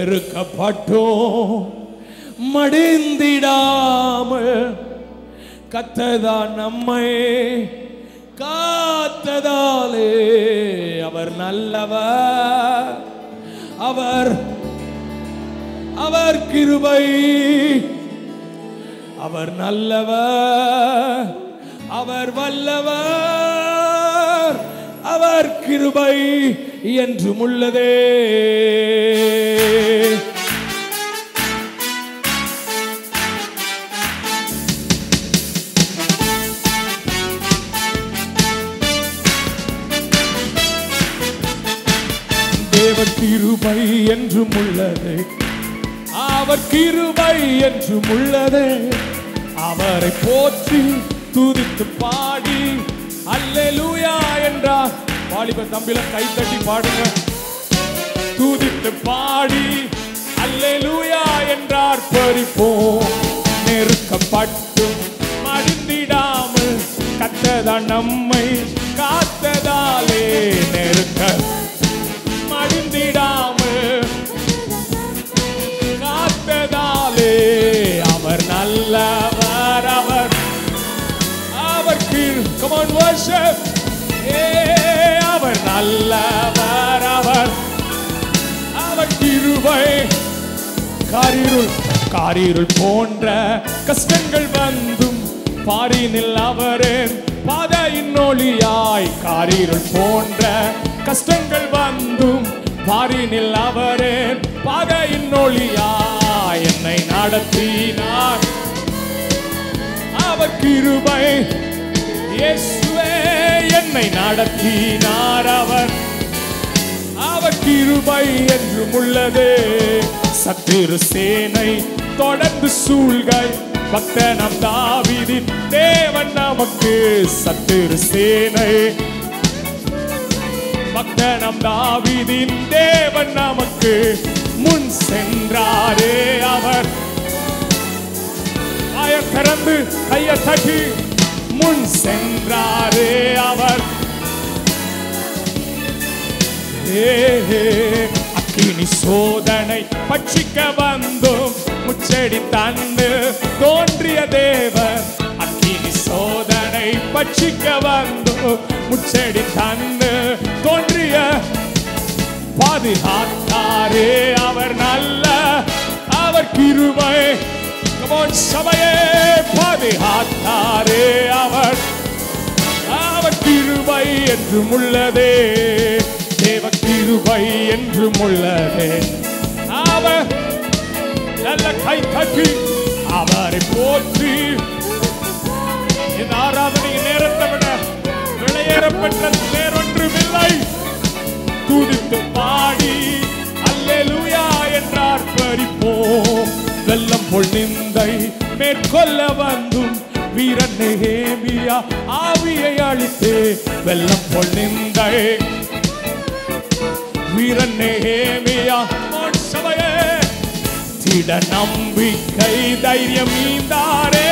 நெருக்கப்பட்டோம் மடிந்திடாமல் கத்ததா நம்மை காத்ததாலே அவர் நல்லவர் அவர் அவர் கிருபை அவர் நல்லவர் அவர் வல்லவர் அவர் கிருபை என்றும் உள்ளதே தேவ கிருபை என்றும் உள்ளது அவர் கிருபை என்றும் உள்ளது அவரை போற்றி துதித்து பாடி அல்லேலூயா என்றார் வாலிப தம்பில கை தட்டி பாடுங்க துதித்து பாடி அல்லேலூயா என்றார் பறிப்போம் நெருக்கப்பட்டு மடிந்திடாமல் கத்ததா நம்மை காத்ததாலே நெருக்க மடிந்திடாமல் காத்ததாலே அவர் நல்லவர் அவர் அவர் கீழ் கமான் worship ஏ அவர் நல்லவர் அவர் அவர் கிருபை காரிருள் காரிருள் போன்ற கஷ்டங்கள் வந்தும் பாரினில் அவரின் பாதையின் ஒளியாய் காரிருள் போன்ற கஷ்டங்கள் வந்தும் பாரினில் அவரின் பாதையின் ஒளியாய் என்னை நடத்தினார் அவர் கிருபை இயேசுவே என்னை நடத்தினார் அவர் அவர் கிருபை என்றும் உள்ளது சத்திரு சேனை தொடர்ந்து சூழ்கை பக்தனம் தாவிதின் தேவன் நமக்கு சத்திரு சேனை பக்தனம் தாவிதின் தேவன் நமக்கு முன் சென்றாரே அவர் வாய திறந்து கைய தட்டி முன் சென்றாரே அவர் ஏ, அக்கினி சோதனை பட்சிக்க வந்தும் முச்செடி தந்து தோன்றிய தேவர் அக்கினி சோதனை பட்சிக்க வந்தும் முச்செடி தந்து தோன்றிய பாதுகாத்தாரே அவர் நல்ல அவர் கிருபை Come on, சபையே பாதுகாத்தாரே அவர் அவர் கிருபை என்றும் உள்ளதே தேவ கிருபை என்றும் உள்ளதே அவர் நல்ல கை தட்டி அவரை போற்றி இந்த ஆராதனை நேரத்தை விட விளையேறப்பட்ட வேறொன்றுமில்லை துதித்து பாடி அல்லேலூயா என்றார் பறிப்போம் வெள்ளம் போல் நிந்தை மேற்கொள்ள வந்தும் வீரன் நெகேமியா ஆவியை அழித்து வெள்ளம் போல் நிந்தை வீரன் நெகேமியா உன் சபையே திட நம்பிக்கை தைரியம் ஈந்தாரே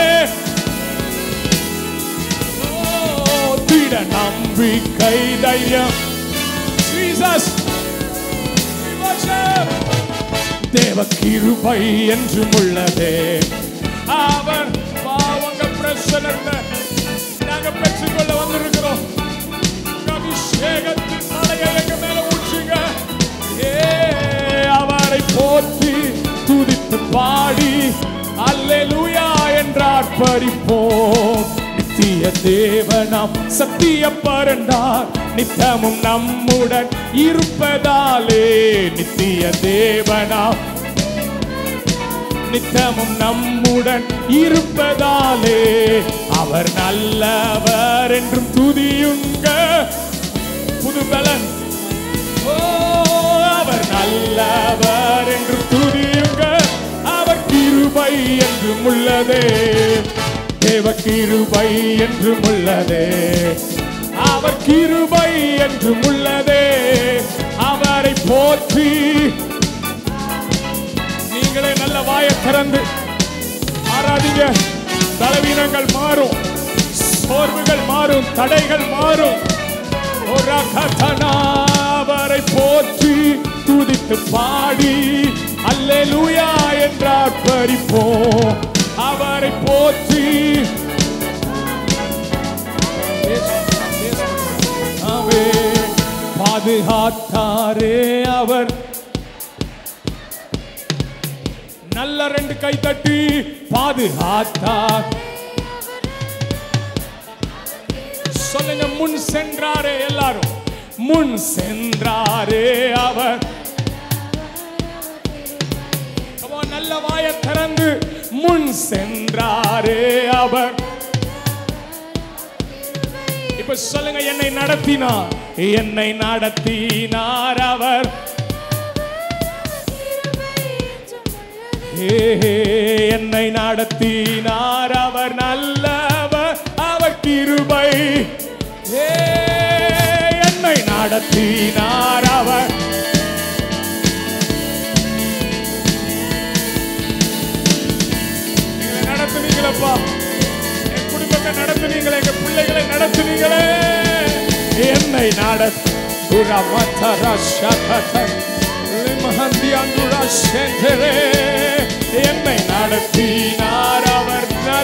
ஓ, திட நம்பிக்கை தைரியம் Jesus we worship. தேவ கிருபை என்றும் உள்ளதே அவர் பாவங்க பிரசனத்தை நாங்க பெற்றுக்கொள்ள வந்திருக்கிறோம் உங்க அபிஷேகத்தின் மலையை எங்க மேல ஊற்றுங்க ஏ அவரை போற்றி துதித்து பாடி அல்லேலூயா என்றார் பறிப்போம் நித்திய தேவனாம் சத்திய பரண்டார் நித்தமும் நம்முடன் இருப்பதாலே நித்திய தேவனாம் நித்தமும் நம்முடன் இருப்பதாலே அவர் நல்லவர் என்றும் துதியுங்க புதுபலன் ஓ அவர் நல்லவர் என்றும் துதியுங்க அவர் கிருபை என்றும் உள்ளதே தேவ கிருபை என்றும் உள்ளதே அவர் கிருபை என்றும் உள்ளதே அவரை போற்றி நீங்களே நல்ல வாயை திறந்து ஆராதிங்க பலவீனங்கள் மாறும் சோர்வுகள் மாறும் தடைகள் மாறும் ஒரு கதனாவரை போற்றி துதித்து பாடி அல்லேலூயா என்று ஆர்ப்பரிப்போம் அவரை போற்றி அவே பாதுகாத்தாரே அவர் நல்ல ரெண்டு கை தட்டி பாதுகாத்தார் சொல்லுங்க முன் சென்றாரே எல்லாரும் முன் சென்றாரே அவர் Come on, நல்ல வாய திறந்து முன் சென்றாரே அவர் இப்ப சொல்லுங்க என்னை நடத்தினார் என்னை நடத்தினார் அவர் ஏ, என்னை நடத்தினார் அவர் நல்லவர் அவர் கிருபை ஏ, என்னை நடத்தினார் அவர் எங்களை நடத்துனீங்களப்பா என் குடும்பத்தை நடத்துனீங்களே எங்க பிள்ளைகளை நடத்துனீங்களே என்னை நடத்து என்னை நடத்தினார் அவர்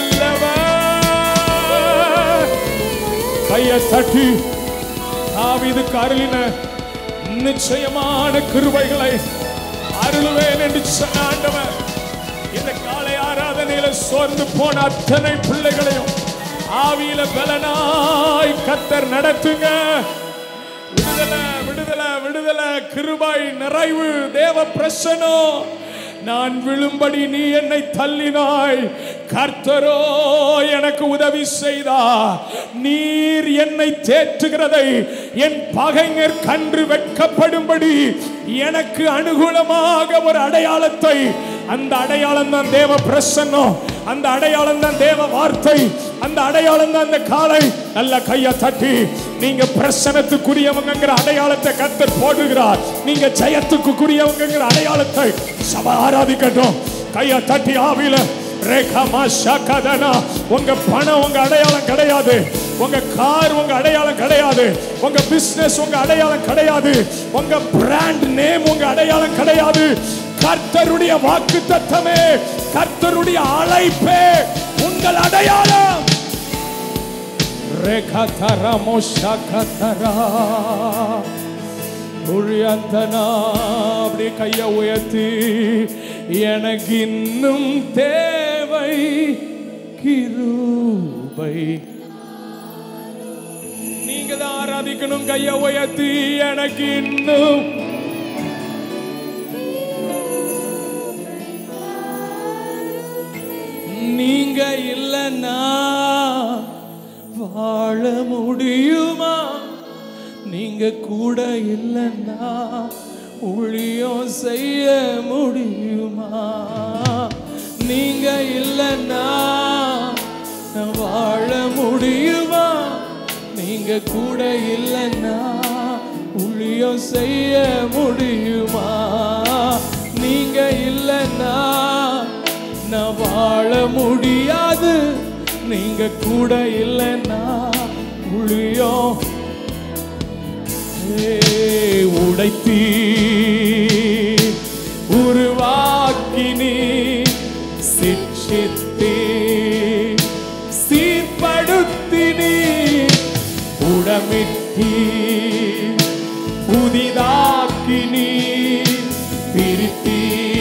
நல்லவர் கையை தட்டி தாவீதுக்கு அருளின நிச்சயமான கிருபைகளை அருளுவேன் என்று சொன்ன ஆண்டவர் இந்த காலை ஆராதனையில சோர்ந்து போன அத்தனை பிள்ளைகளையும் ஆவியில பலனாய் கத்தர் நடத்துங்க விடுதலை விடுதலை விடுதலை கிருபை நிறைவு தேவ பிரசனம் நான் விழும்படி நீ என்னை தள்ளினாய் கர்த்தரோ எனக்கு உதவி செய்தா நீர் என்னை தேற்றுகிறதை என் பகைஞர் கன்று வெட்கப்படும்படி எனக்கு அனுகூலமாக ஒரு அடையாளத்தை அந்த அடையாளம் தான் தேவ பிரசன்னம் அந்த அடையாளம் தான் தேவ வார்த்தை அந்த அடையாளம் தான் அந்த காலை நல்ல கையை தட்டி நீங்க பிரசனத்துக்குரியவங்கிற அடையாளத்தை கத்தர் போடுகிறார் நீங்க ஜெயத்துக்குரியவங்கிற அடையாளத்தை சபை ஆராதிக்கட்டும் கையை தட்டி ஆவில ரேகா ஷகதனா உங்க பணம் உங்க அடையாளம் கிடையாது உங்க கார் உங்க அடையாளம் கிடையாது உங்க பிசினஸ் உங்க அடையாளம் கிடையாது உங்க பிராண்ட் நேம் உங்க அடையாளம் கிடையாது கர்த்தருடைய வாக்கு தத்தமே கர்த்தருடைய அழைப்பே உங்கள் அடையாளம் ரேகதரா மோஷகதரா உழியந்தனா அப்படி கைய உயர்த்தி எனக்கு இன்னும் தேவை கிருபை நீங்க தான் ஆராதிக்கணும் கைய உயர்த்தி எனக்கு இன்னும் நீங்க இல்லைன்னா வாழ முடியுமா நீங்க கூட இல்லைன்னா ஊழியம் செய்ய முடியுமா நீங்க இல்லைன்னா நான் வாழ முடியுமா நீங்க கூட இல்லைன்னா ஊழியம் செய்ய முடியுமா நீங்க இல்லைன்னா நான் வாழ முடியாது நீங்க கூட இல்லைன்னா ஊழியம் ஏய், உடைத்தீ உருவாக்கினி சிக்ஷித்தீ சீர்படுத்தினி உடமிட்டீ புதிதாக்கினி பிரித்தீ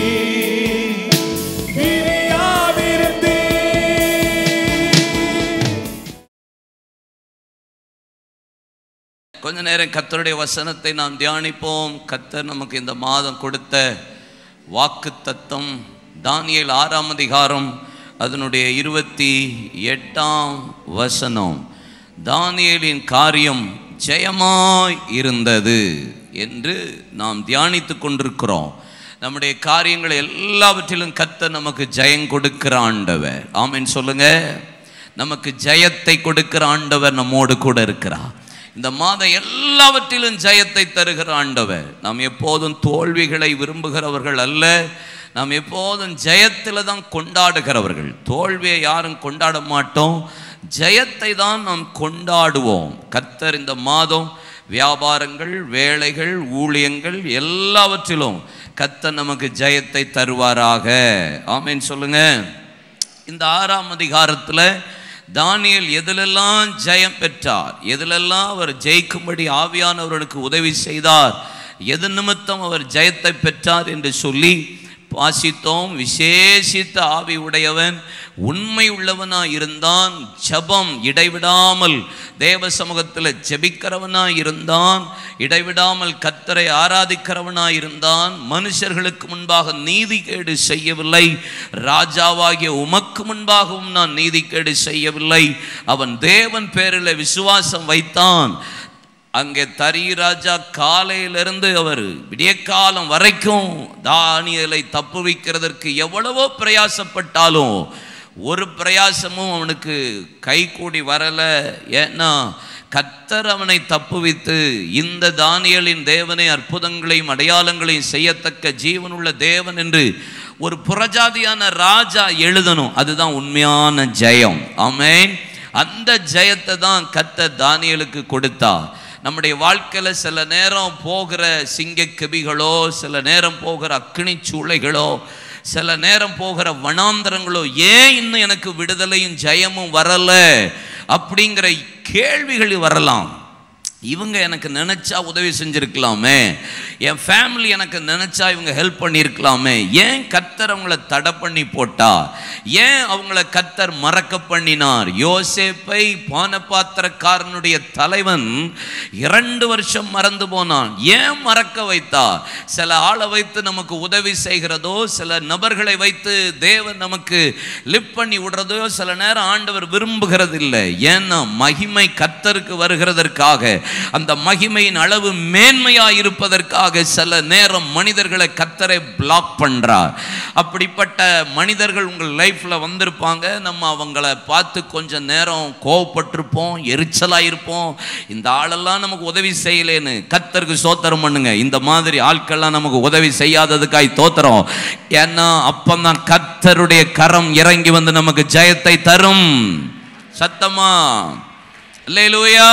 பிரியாதிருந்தீ கொஞ்ச நேரம் கர்த்தருடைய வசனத்தை நாம் தியானிப்போம் கர்த்தர் நமக்கு இந்த மாதம் கொடுத்த வாக்கு தத்தம் தானியேல் ஆறாம் அதிகாரம் அதனுடைய இருபத்தி எட்டாம் வசனம் தானியேலின் காரியம் ஜெயமாய் இருந்தது என்று நாம் தியானித்துக் கொண்டிருக்கிறோம் நம்முடைய காரியங்கள் எல்லாவற்றிலும் கர்த்தர் நமக்கு ஜெயம் கொடுக்கிற ஆண்டவர் ஆமென் சொல்லுங்க நமக்கு ஜெயத்தை கொடுக்கிற ஆண்டவர் நம்மோடு கூட இருக்கிறார் இந்த மாதம் எல்லாவற்றிலும் ஜெயத்தை தருகிற ஆண்டவர் நாம் எப்போதும் தோல்விகளை விரும்புகிறவர்கள் அல்ல நாம் எப்போதும் ஜெயத்தில் தான் கொண்டாடுகிறவர்கள் தோல்வியை யாரும் கொண்டாட மாட்டோம் ஜெயத்தை தான் நாம் கொண்டாடுவோம் கர்த்தர் இந்த மாதம் வியாபாரங்கள் வேலைகள் ஊழியங்கள் எல்லாவற்றிலும் கர்த்தர் நமக்கு ஜெயத்தை தருவாராக ஆமென் சொல்லுங்க இந்த ஆறாம் அதிகாரத்தில் தானியேல் எதிலெல்லாம் ஜெயம் பெற்றார் எதிலெல்லாம் அவர் ஜெயிக்கும்படி ஆவியானவர்களுக்கு உதவி செய்தார் எது நிமித்தம் அவர் ஜெயத்தை பெற்றார் என்று சொல்லி வாசித்தோம் விசேஷித்த ஆவி உடையவன் உண்மை உள்ளவனாய் இருந்தான் ஜெபம் இடைவிடாமல் தேவ சமூகத்தில் ஜெபிக்கிறவனாய் இருந்தான் இடைவிடாமல் கத்தரை ஆராதிக்கிறவனாய் இருந்தான் மனுஷர்களுக்கு முன்பாக நீதிகேடு செய்யவில்லை ராஜாவாகிய உமக்கு முன்பாகவும் நான் நீதிகேடு செய்யவில்லை அவன் தேவன் பேரில் விசுவாசம் வைத்தான் அங்கே தரி ராஜா காலையிலிருந்து அவர் விடியற்காலம் வரைக்கும் தானியலை தப்பு வைக்கிறதற்கு எவ்வளவோ பிரயாசப்பட்டாலும் ஒரு பிரயாசமும் அவனுக்கு கை கூடி வரல ஏன்னா கத்தர் அவனை தப்புவித்து இந்த தானியலின் தேவனை அற்புதங்களையும் அடையாளங்களையும் செய்யத்தக்க ஜீவனுள்ள தேவன் என்று ஒரு புறஜாதியான ராஜா எழுதணும் அதுதான் உண்மையான ஜெயம் ஆமென் அந்த ஜெயத்தை தான் கத்தர் தானியலுக்கு கொடுத்தார் நம்முடைய வாழ்க்கையில் சில நேரம் போகிற சிங்க கெபிகளோ சில நேரம் போகிற அக்கினி சூளைகளோ சில நேரம் போகிற வனாந்தரங்களோ ஏன் இன்னும் எனக்கு விடுதலையும் ஜெயமும் வரல அப்படிங்கிற கேள்விகள் வரலாம் இவங்க எனக்கு நினைச்சா உதவி செஞ்சிருக்கலாமே என் ஃபேமிலி எனக்கு நினைச்சா இவங்க ஹெல்ப் பண்ணியிருக்கலாமே ஏன் கத்தர் அவங்கள தடை பண்ணி போட்டா ஏன் அவங்கள கத்தர் மறக்க பண்ணினார் யோசேப்பை பானபாத்திரக்காரனுடைய தலைவன் இரண்டு வருஷம் மறந்து போனான் ஏன் மறக்க வைத்தா சில ஆளை வைத்து நமக்கு உதவி செய்கிறதோ சில நபர்களை வைத்து தேவன் நமக்கு லிப் பண்ணி விடுறதோ சில நேரம் ஆண்டவர் விரும்புகிறது இல்லை ஏன்னா மகிமை கத்தருக்கு வருகிறதற்காக அந்த மகிமையின் அளவு மேன்மையா இருப்பதற்காக சில நேரம் மனிதர்களை கத்தரை பிளாக் பண்றார் அப்படிப்பட்ட மனிதர்கள் உங்கள் லைஃப்ல வந்திருப்பாங்க நம்ம அவங்கள பார்த்து கொஞ்சம் நேரம் கோவப்பட்டிருப்போம் எரிச்சலா இருப்போம் இந்த ஆளெல்லாம் நமக்கு உதவி செய்யலேன்னு கத்தருக்கு சோத்திரம் பண்ணுங்க இந்த மாதிரி ஆட்கள்லாம் நமக்கு உதவி செய்யாததுக்காய் தோத்திரம் ஏன்னா அப்பந்தான் கத்தருடைய கரம் இறங்கி வந்து நமக்கு ஜெயத்தை தரும் சத்தமா அல்லேலூயா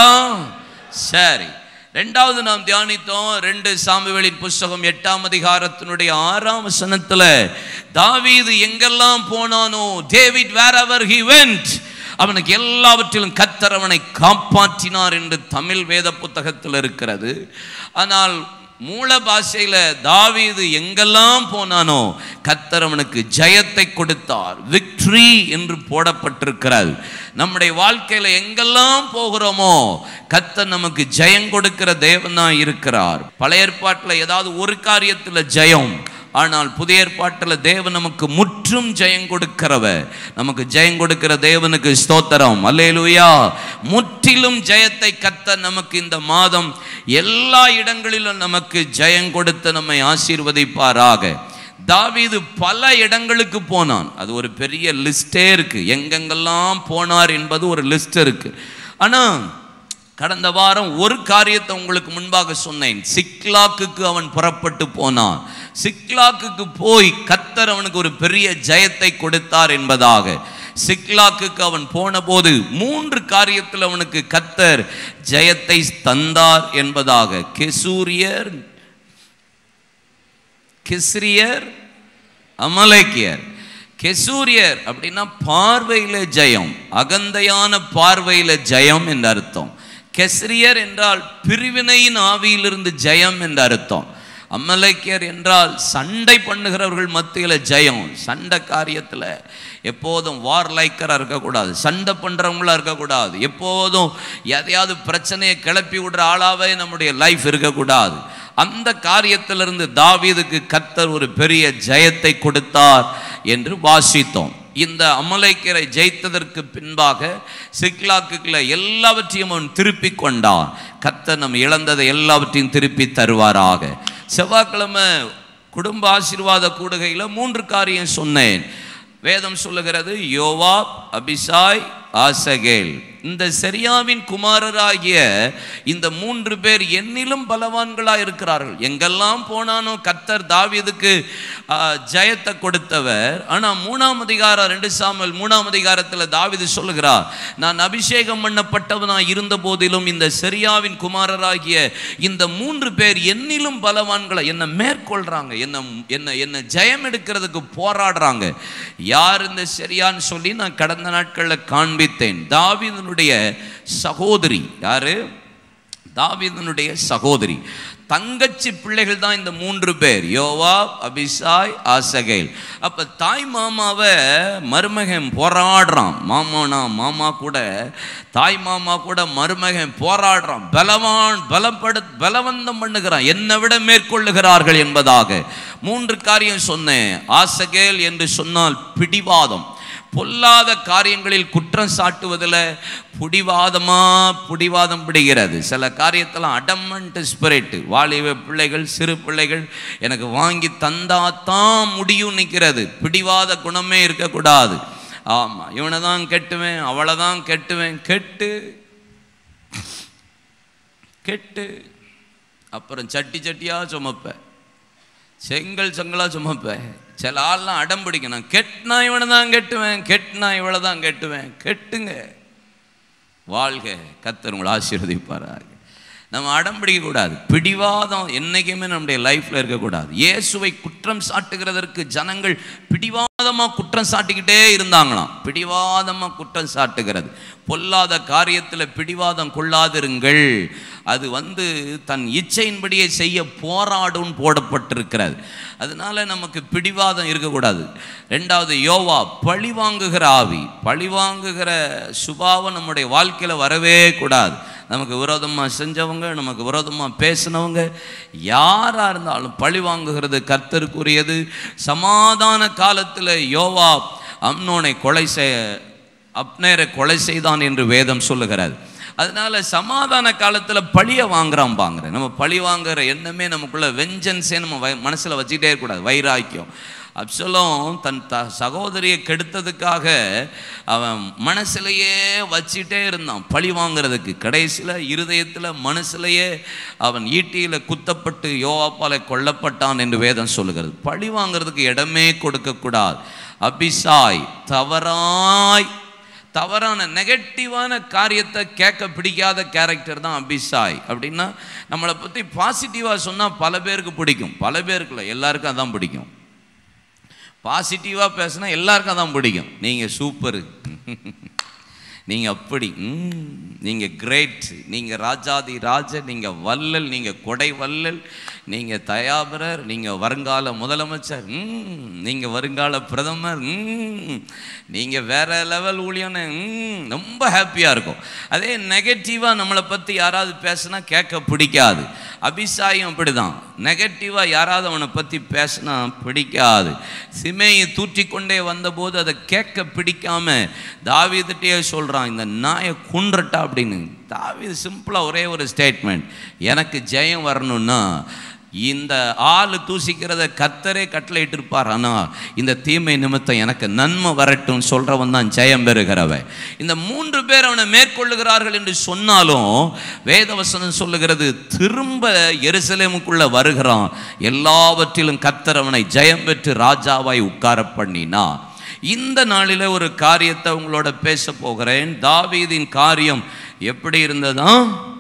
சரி ரெண்டாவது நாம் தியானித்தோம் ரெண்டு சாமுவேலின் புஸ்தகம் எட்டாம் அதிகாரத்தினுடைய ஆறாம் வசனத்துல தாவீது எங்கெல்லாம் போனானோ David wherever he went அவனுக்கு எல்லாவற்றிலும் கத்தர் அவனை காப்பாற்றினார் என்று தமிழ் வேத புத்தகத்தில் இருக்கிறது ஆனால் மூல பாஷையில தாவீது எங்கெல்லாம் போனானோ கத்தர் அவனுக்கு ஜெயத்தை கொடுத்தார் விக்ட்ரி என்று போடப்பட்டிருக்கிறது நம்முடைய வாழ்க்கையில எங்கெல்லாம் போகிறோமோ கத்தர் நமக்கு ஜெயம் கொடுக்கிற தேவனா இருக்கிறார் பழைய ஏற்பாட்டில் ஏதாவது ஒரு காரியத்தில் ஜெயம் ஆனால் புதிய ஏற்பாட்டில் தேவன் நமக்கு முற்றும் ஜெயம் கொடுக்கிறவர் நமக்கு ஜெயம் கொடுக்கிற தேவனுக்கு ஸ்தோத்திரம் அல்லேலூயா முற்றிலும் ஜெயத்தை கத்த நமக்கு இந்த மாதம் எல்லா இடங்களிலும் நமக்கு ஜெயம் கொடுத்து நம்மை ஆசீர்வதிப்பாராக தாவீது பல இடங்களுக்கு போனான் அது ஒரு பெரிய லிஸ்டே இருக்கு எங்கெங்கெல்லாம் போனார் என்பது ஒரு லிஸ்ட் இருக்கு ஆனா கடந்த வாரம் ஒரு காரியத்தை உங்களுக்கு முன்பாக சொன்னேன் சிக்லாக்குக்கு அவன் புறப்பட்டு போனான் சிக்லாக்குக்கு போய் கத்தர் அவனுக்கு ஒரு பெரிய ஜெயத்தை கொடுத்தார் என்பதாக சிக்லாக்குக்கு அவன் போன போது மூன்று காரியத்தில் அவனுக்கு கத்தர் ஜெயத்தை தந்தார் என்பதாக கெசூரியர் கிஸ்ரியர் அமலேக்கியர் கெசூரியர் அப்படின்னா பார்வையில ஜெயம் அகந்தையான பார்வையில ஜெயம் என்று அர்த்தம் கெஸ்ரியர் என்றால் பிரிவினையின் ஆவியிலிருந்து ஜெயம் என்று அர்த்தம் அமலேக்கியர் என்றால் சண்டை பண்ணுகிறவர்கள் மத்தியில் ஜெயம் சண்டை காரியத்தில் எப்போதும் வார் லைக்கராக இருக்கக்கூடாது சண்டை பண்ணுறவங்களா இருக்கக்கூடாது எப்போதும் எதையாவது பிரச்சனையை கிளப்பி விடுற ஆளாவே நம்முடைய லைஃப் இருக்கக்கூடாது அந்த காரியத்திலிருந்து தாவீதுக்கு கத்தர் ஒரு பெரிய ஜெயத்தை கொடுத்தார் என்று வாசித்தோம் இந்த அமலைக்கரை ஜெயித்ததற்கு பின்பாக சிக்லாக்குல எல்லாவற்றையும் அவன் திருப்பி கொண்டான் கத்தர் நம்ம இழந்ததை எல்லாவற்றையும் திருப்பி தருவாராக செவ்வாய்க்கிழமை குடும்ப ஆசீர்வாத கூடுகையில் மூன்று காரியம் சொன்னேன் வேதம் சொல்லுகிறது யோவாப் அபிசாய் ஆசகேல் இந்த செரியாவின் குமாரராகிய இந்த மூன்று பேர் என்னிலும் பலவான்களா இருக்கிறார்கள் எங்கெல்லாம் போனானோ கத்தர் தாவீதுக்கு ஆ, ஜெயத்தை கொடுத்தவர் ஆனா மூணாம் அதிகாரம் ரெண்டு சாமல் மூணாம் அதிகாரத்துல தாவீது சொல்லுகிறார் நான் அபிஷேகம் பண்ணப்பட்டவனா இருந்த போதிலும் இந்த செரியாவின் குமாரராகிய இந்த மூன்று பேர் என்னிலும் பலவான்களை என்னை மேற்கொள்றாங்க என்ன என்ன என்ன ஜெயம் எடுக்கிறதுக்கு போராடுறாங்க யார் இந்த சரியான்னு சொல்லி நான் கடந்த நாட்களில் காண்பித்தேன் தாவீதனுடைய சகோதரி யாரு தாவீதனுடைய சகோதரி தங்கச்சி பிள்ளைகள் தான் இந்த மூன்று பேர் யோவா அபிசாய் ஆசகேல் அப்ப தாய் மாமாவை மருமகன் போராடுறான் மாமானா மாமா கூட தாய் மாமா கூட மருமகன் போராடுறான் பலவான் பலப்படு பலவந்தம் பண்ணுகிறான் என்னை விட மேற்கொள்ளுகிறார்கள் என்பதாக மூன்று காரியம் சொன்னேன் ஆசகேல் என்று சொன்னால் பிடிவாதம் பொல்லாத காரியங்களில் குற்றம் சாட்டுவதில் புடிவாதமா புடிவாதம் பிடிக்கிறது சில காரியத்தெல்லாம் அடமண்ட் ஸ்பிரிட் வாலிப பிள்ளைகள் சிறு பிள்ளைகள் எனக்கு வாங்கி தந்தா தான் முடியும் நிற்கிறது பிடிவாத குணமே இருக்கக்கூடாது ஆமாம் இவனை தான் கெட்டுவேன் அவளை தான் கெட்டுவேன் கெட்டு கெட்டு அப்புறம் சட்டி சட்டியாக சுமப்பேன் செங்கல் செங்கலா சுமப்பேன் சில ஆள்லாம் அடம் பிடிக்கணும் கெட்டினா இவனை தான் கெட்டுவேன் கெட்டினா இவளை தான் கெட்டுவேன் கெட்டுங்க வாழ்க கத்தர் உங்களை ஆசீர்வதிப்பாராக நம்ம அடம் பிடிக்கக்கூடாது பிடிவாதம் என்னைக்குமே நம்முடைய லைஃப்பில் இருக்கக்கூடாது இயேசுவை குற்றம் சாட்டுகிறதற்கு ஜனங்கள் பிடிவாதமாக குற்றம் சாட்டிக்கிட்டே இருந்தாங்களாம் பிடிவாதமாக குற்றம் சாட்டுகிறது பொல்லாத காரியத்தில் பிடிவாதம் கொள்ளாதிருங்கள் அது வந்து தன் இச்சையின்படியே செய்ய போராடும் போடப்பட்டிருக்கிறது அதனால நமக்கு பிடிவாதம் இருக்கக்கூடாது ரெண்டாவது யோவா பழி வாங்குகிற ஆவி பழி வாங்குகிற சுபாவம் நம்முடைய வாழ்க்கையில் வரவே கூடாது நமக்கு விரோதமாக செஞ்சவங்க நமக்கு விரோதமாக பேசினவங்க யாராக இருந்தாலும் பழி வாங்குகிறது கர்த்தருக்குரியது சமாதான காலத்தில் யோவா அம்னோனை கொலை செய் அப்னேரை கொலை செய்தான் என்று வேதம் சொல்லுகிறது அதனால சமாதான காலத்தில் பழியை வாங்குறான் பாங்குற நம்ம பழி வாங்குற எண்ணமே நமக்குள்ள வெஞ்சன்ஸே நம்ம வ மனசில் வச்சுக்கிட்டே இருக்கக்கூடாது வைராக்கியம் அப்சலோம் தன் த சகோதரியை கெடுத்ததுக்காக அவன் மனசுலையே வச்சிட்டே இருந்தான் பழி வாங்குறதுக்கு கடைசியில் இருதயத்தில் மனசுலையே அவன் ஈட்டியில் குத்தப்பட்டு யோவாப்பாலை கொல்லப்பட்டான் என்று வேதம் சொல்லுகிறது பழி வாங்குறதுக்கு இடமே கொடுக்கக்கூடாது அபிசாய் தவறாய் தவறான நெகட்டிவான காரியத்தை கேட்க பிடிக்காத கேரக்டர் தான் அபிசாய் அப்படின்னா நம்மளை பற்றி பாசிட்டிவாக சொன்னால் பல பேருக்கு பிடிக்கும் பல பேருக்கு இல்லை எல்லாருக்கும் அதான் பிடிக்கும் பாசிட்டிவாக பேசினா எல்லாருக்கும் அதான் பிடிக்கும் நீங்கள் சூப்பரு நீங்கள் அப்படி நீங்கள் கிரேட் நீங்கள் ராஜாதி ராஜ நீங்கள் வள்ளல் நீங்கள் கொடை வள்ளல் நீங்கள் தயாபரர் நீங்கள் வருங்கால முதலமைச்சர் ம், நீங்கள் வருங்கால பிரதமர் ம், நீங்கள் வேற லெவல் ஊழியன்னு ம், ரொம்ப ஹாப்பியாக இருக்கும் அதே நெகட்டிவாக நம்மளை பற்றி யாராவது பேசுனா கேட்க பிடிக்காது அபிசாயம் அப்படிதான் நெகட்டிவாக யாராவது அவனை பற்றி பேசினா பிடிக்காது சிமையை தூற்றிக்கொண்டே வந்தபோது அதை கேட்க பிடிக்காம தாவீதுட்டே சொல்கிறான் இந்த நாயை குன்றட்டா அப்படின்னு தாவீது சிம்பிளாக ஒரே ஒரு ஸ்டேட்மெண்ட் எனக்கு ஜெயம் வரணும்னா இந்த ஆள் தூசிக்கிறத கத்தரே கட்டளையிட்டு இருப்பார் ஆனால் இந்த தீமை நிமித்தம் எனக்கு நன்மை வரட்டும் சொல்றவன் தான் ஜெயம் பெறுகிறவன் இந்த மூன்று பேர் அவனை மேற்கொள்ளுகிறார்கள் என்று சொன்னாலும் வேதவசனம் சொல்லுகிறது திரும்ப எருசலேமுக்குள்ள வருகிறான் எல்லாவற்றிலும் கத்தர் அவனை ஜெயம் பெற்று ராஜாவாய் உட்கார பண்ணினா இந்த நாளில் ஒரு காரியத்தை உங்களோட பேச போகிறேன் தாவீதின் காரியம் எப்படி இருந்ததா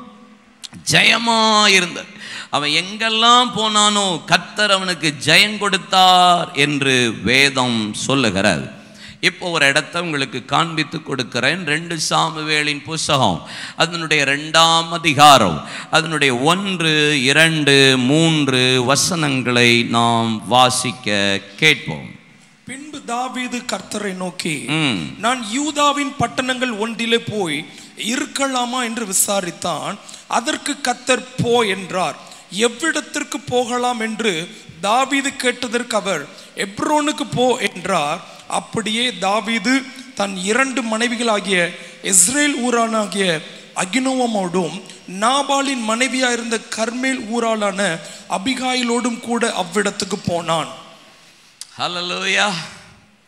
ஜெயமா இருந்தது அவன் எங்கெல்லாம் போனானோ கத்தர் அவனுக்கு ஜெயம் கொடுத்தார் என்று வேதம் சொல்லுகிறது இப்போ ஒரு இடத்த உங்களுக்கு காண்பித்து கொடுக்கிறேன் ரெண்டு சாமுவேலின் புஸ்தகம் அதனுடைய ரெண்டாம் அதிகாரம் அதனுடைய ஒன்று இரண்டு மூன்று வசனங்களை நாம் வாசிக்க கேட்போம் பின்பு தாவீது கர்த்தரை நோக்கி ம் நான் யூதாவின் பட்டணங்கள் ஒன்றிலே போய் இருக்கலாமா என்று விசாரித்தான் அதற்கு கத்தர் போ என்றார் எவ்விடத்திற்கு போகலாம் என்று தாவீது கேட்டதற்கு அவர் எப்ரோனுக்கு போ என்றார் அப்படியே தாவீது தன் இரண்டு மனைவிகளாகிய இஸ்ரேல் ஊரானாகிய அகினோவமோடும் நாபாலின் மனைவியாயிருந்த கர்மேல் ஊராளான அபிகாயிலோடும் கூட அவ்விடத்துக்கு போனான் ஹalleluya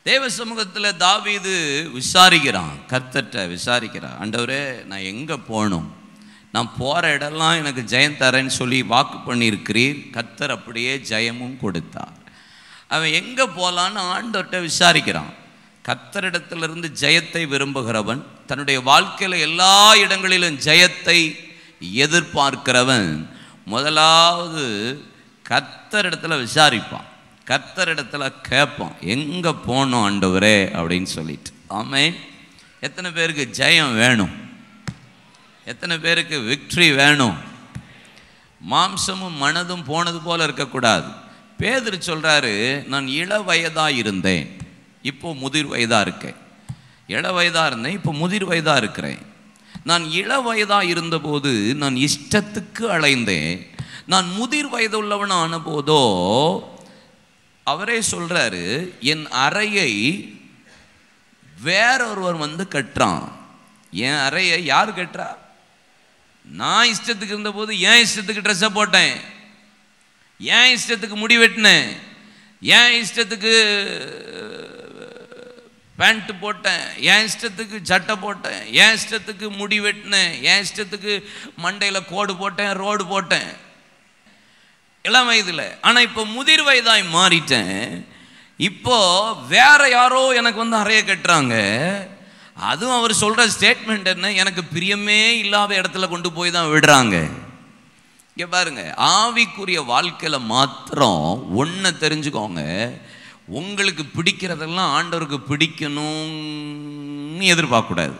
தேவ சமூகத்தில் தாவீது விசாரிக்கிறான் கர்த்தர்ட்ட விசாரிக்கிறான் ஆண்டவரே நான் எங்கே போகணும் நான் போகிற இடம்லாம் எனக்கு ஜெயம் தரேன்னு சொல்லி வாக்கு பண்ணியிருக்கிறீர் கர்த்தர் அப்படியே ஜெயமும் கொடுத்தார் அவன் எங்கே போகலான்னு ஆண்டவர்கிட்ட விசாரிக்கிறான் கர்த்தரிடத்திலிருந்து ஜெயத்தை விரும்புகிறவன் தன்னுடைய வாழ்க்கையில் எல்லா இடங்களிலும் ஜெயத்தை எதிர்பார்க்கிறவன் முதலாவது கர்த்தரிடத்துல விசாரிப்பான் கர்த்தரிடத்துல கேட்பான் எங்கே போகணும் ஆண்டவரே அப்படின்னு சொல்லிட்டு ஆமென் எத்தனை பேருக்கு ஜெயம் வேணும் எத்தனை பேருக்கு விக்ட்ரி வேணும் மாம்சமும் மனதும் போனது போல இருக்கக்கூடாது பேதுரு சொல்றாரு நான் இள வயதா இருந்தேன் இப்போ முதிர் வயதா இருக்கேன் இள வயதா இருந்தேன் இப்போ முதிர் வயதா இருக்கிறேன் நான் இள வயதா இருந்தபோது நான் இஷ்டத்துக்கு அலைந்தேன் நான் முதிர் வயதுள்ளவன் ஆன போதோ அவரே சொல்றாரு என் அறையை வேறொருவர் வந்து கட்டுறான் என் அறையை யார் கட்டுறா நான் இஷ்டத்துக்கு இருந்தபோது என் இஷ்டத்துக்கு ட்ரெஸ்ஸை போட்டேன் என் இஷ்டத்துக்கு முடி வெட்டினேன் என் இஷ்டத்துக்கு பேண்ட் போட்டேன் என் இஷ்டத்துக்கு சட்டை போட்டேன் என் இஷ்டத்துக்கு முடி வெட்டினேன் என் இஷ்டத்துக்கு மண்டையில் கோடு போட்டேன் ரோடு போட்டேன் இளம் வயதில் ஆனால் இப்போ முதிர் வயதாய் மாறிட்டேன் இப்போ வேற யாரோ எனக்கு வந்து அறைய கட்டுறாங்க அதுவும் அவர் சொல்ற ஸ்டேட்மெண்ட் என்ன எனக்கு பிரியமே இல்லாத இடத்துல கொண்டு போய் தான் விடுறாங்க இங்க பாருங்க ஆவிக்குரிய வாழ்க்கையில மாத்திரம் ஒன்றை தெரிஞ்சுக்கோங்க உங்களுக்கு பிடிக்கிறதெல்லாம் ஆண்டவருக்கு பிடிக்கணும்னு எதிர்பார்க்கக்கூடாது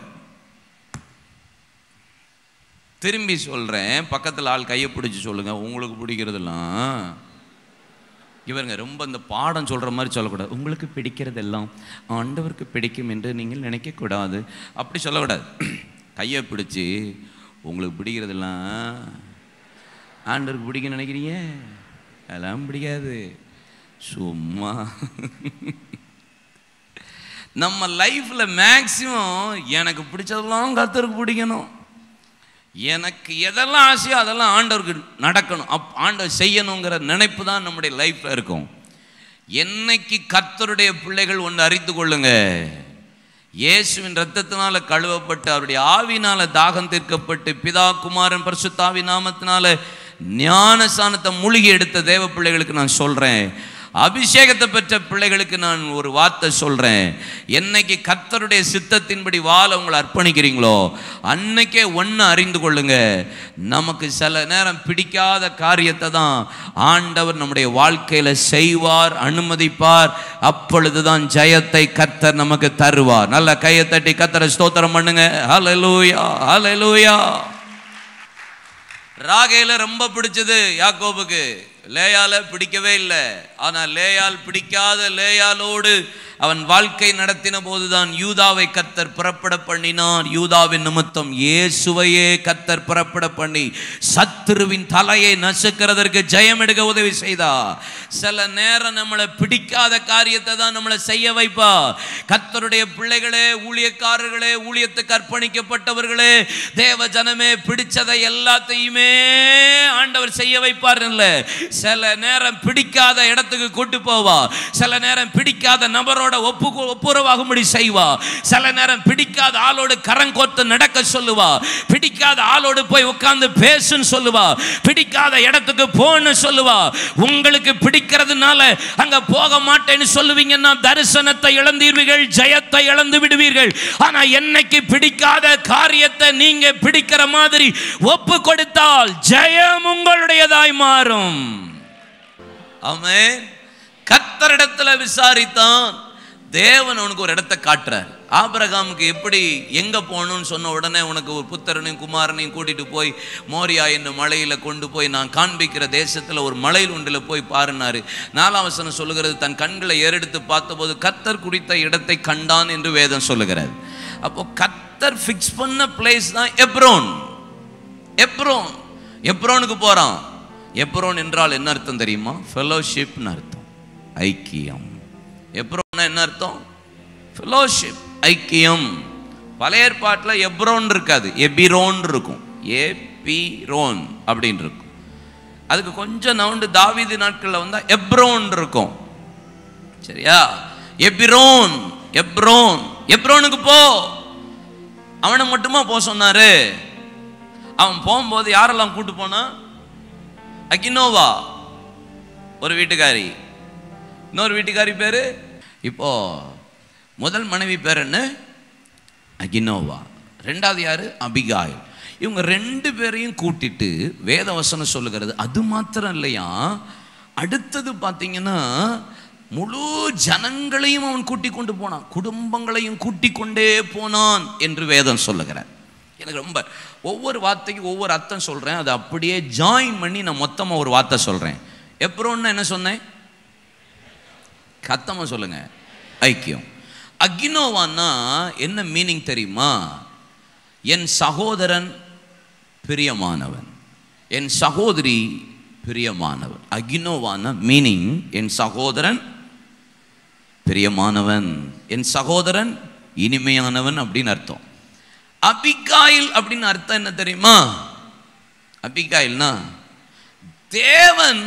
திரும்பி சொல்றேன் பக்கத்தில் ஆள் கையை பிடிச்சி சொல்லுங்க உங்களுக்கு பிடிக்கிறதெல்லாம் இவருங்க ரொம்ப இந்த பாடம் சொல்ற மாதிரி சொல்லக்கூடாது உங்களுக்கு பிடிக்கிறதெல்லாம் ஆண்டவருக்கு பிடிக்கும் என்று நீங்கள் நினைக்கக்கூடாது அப்படி சொல்லக்கூடாது கையை பிடிச்சி உங்களுக்கு பிடிக்கிறதெல்லாம் ஆண்டவருக்கு பிடிக்கும் நினைக்கிறீங்க அதெல்லாம் பிடிக்காது சும்மா நம்ம லைஃப்ல மேக்சிமம் எனக்கு பிடிச்சதெல்லாம் கர்த்தருக்கு பிடிக்கணும் எனக்கு எதெல்லாம் ஆசையோ அதெல்லாம் ஆண்டவருக்கு நடக்கணும் அப் ஆண்டவர் செய்யணுங்கிற நினைப்பு தான் நம்முடைய லைஃப்ல இருக்கும் என்னைக்கு கர்த்தருடைய பிள்ளைகள் ஒன்று அறிந்து கொள்ளுங்க இயேசுவின் ரத்தத்தினால கழுவப்பட்டு அவருடைய ஆவினால தாகம் தீர்க்கப்பட்டு பிதா குமாரன் பரிசுத்தாவி நாமத்தினால ஞானசானத்தை மூழ்கி எடுத்த தேவ பிள்ளைகளுக்கு நான் சொல்றேன் அபிஷேகத்தை பெற்ற பிள்ளைகளுக்கு நான் ஒரு வார்த்தை சொல்றேன் என்னைக்கு கர்த்தருடைய சித்தத்தின்படி வாழ உங்களை அர்ப்பணிக்கிறீங்களோ அன்னைக்கே ஒன்று அறிந்து கொள்ளுங்க நமக்கு சில நேரம் பிடிக்காத காரியத்தை தான் ஆண்டவர் நம்முடைய வாழ்க்கையில செய்வார் அனுமதிப்பார் அப்பொழுதுதான் ஜெயத்தை கர்த்தர் நமக்கு தருவார் நல்ல கையை தட்டி கர்த்தரை ஸ்தோத்திரம் பண்ணுங்க ஹalleluya ஹalleluya ராகேல ரொம்ப பிடிச்சது யாக்கோபுக்கு லேயால பிடிக்கவே இல்லை ஆனால் லேயால் பிடிக்காத லேயாலோடு அவன் வாழ்க்கை நடத்தின போதுதான் யூதாவை கத்தர் புறப்பட பண்ணினார் யூதாவின் நிமித்தம் இயேசுவையே கத்தர் புறப்பட பண்ணி சத்துருவின் தலையை நசுக்கிறதற்கு ஜெயம் எடுக்க உதவி செய்தார் சில நேரம் நம்மளை பிடிக்காத காரியத்தை தான் நம்மளை செய்ய வைப்பா கத்தருடைய பிள்ளைகளே ஊழியக்காரர்களே ஊழியத்துக்கு அர்ப்பணிக்கப்பட்டவர்களே தேவ ஜனமே பிடிச்சதை எல்லாத்தையுமே ஆண்டவர் செய்ய வைப்பார் இல்ல சில நேரம் பிடிக்காத இடத்துக்கு கூட்டு போவா சில நேரம் பிடிக்காத நபரோட ஒப்பு ஒப்புரவாகும்படி செய்வா சில நேரம் பிடிக்காத ஆளோடு கரங்கோத்து நடக்க சொல்லுவா பிடிக்காத ஆளோடு போய் உட்கார்ந்து பேசுன்னு சொல்லுவா பிடிக்காத இடத்துக்கு போன்னு சொல்லுவா உங்களுக்கு பிடிக்கிறதுனால அங்க போக மாட்டேன்னு சொல்லுவீங்கன்னா தரிசனத்தை இழந்தீர்கள் ஜெயத்தை இழந்து விடுவீர்கள் ஆனா என்னைக்கு பிடிக்காத காரியத்தை நீங்க பிடிக்கிற மாதிரி ஒப்பு கொடுத்தால் ஜெயம் உங்களுடையதாய் மாறும் ஆமென் கத்தரிடத்துல விசாரித்தான் தேவன் உனக்கு ஒரு இடத்தை காட்டுறார் ஆபிரகாமுக்கு எப்படி எங்க போகணும்னு சொன்ன உடனே உனக்கு ஒரு புத்தரனையும் குமாரனையும் கூட்டிட்டு போய் மோரியா என்னும் மலையில கொண்டு போய் நான் காண்பிக்கிற தேசத்துல ஒரு மலையில் ஒன்றில் போய் பாருனாரு நாலாம் வசனம் சொல்லுகிறது தன் கண்களை ஏறெடுத்து பார்த்தபோது கத்தர் குடித்த இடத்தை கண்டான் என்று வேதம் சொல்லுகிறது அப்போ கத்தர் ஃபிக்ஸ் பண்ண பிளேஸ் தான் எப்ரோன் எப்ரோன் எப்ரோனுக்கு போறான் எப்ரோன் என்றால் என்ன அர்த்தம் தெரியுமா ஃபெலோஷிப்னு அர்த்தம் ஐக்கியம் எப்ரோன்னா என்ன அர்த்தம் ஃபெலோஷிப் ஐக்கியம் பழைய ஏற்பாட்டில் எப்ரோன் இருக்காது எபிரோன் இருக்கும் ஏபிரோன் அப்படின்னு இருக்கும் அதுக்கு கொஞ்சம் நவுண்டு தாவீது நாட்களில் வந்தால் எப்ரோன் இருக்கும் சரியா எபிரோன் எப்ரோன் எப்ரோனுக்கு போ அவனை மட்டுமா போக சொன்னாரு அவன் போகும்போது யாரெல்லாம் கூட்டு போனான் அகினோவா ஒரு வீட்டுக்காரி இன்னொரு வீட்டுக்காரி பேரு இப்போ முதல் மனைவி பேர் என்ன அகினோவா ரெண்டாவது யாரு அபிகாயில் இவங்க ரெண்டு பேரையும் கூட்டிட்டு வேதவசனம் சொல்லுகிறது அது மாத்திரம் இல்லையா அடுத்தது பார்த்தீங்கன்னா முழு ஜனங்களையும் அவன் கூட்டி கொண்டு போனான் குடும்பங்களையும் கூட்டி கொண்டே போனான் என்று வேதம் சொல்லுகிறார் எனக்கு ரொம்ப ஒவ்வொரு வார்த்தைக்கும் ஒவ்வொரு அர்த்தம் சொல்றேன் அதை அப்படியே ஜாயின் பண்ணி நான் மொத்தமாக ஒரு வார்த்தை சொல்றேன் எப்பரோன்னு என்ன சொன்னேன் கத்தமா சொல்லுங்க ஐக்கியம் அக்னோவான்னா என்ன மீனிங் தெரியுமா என் சகோதரன் பிரியமானவன் என் சகோதரி பிரியமானவன் அக்னோவான மீனிங் என் சகோதரன் பிரியமானவன் என் சகோதரன் இனிமையானவன் அப்படின்னு அர்த்தம் அபிகாயில் அப்படின்னு அர்த்தம் என்ன தெரியுமா அபிகாயில்னா தேவன்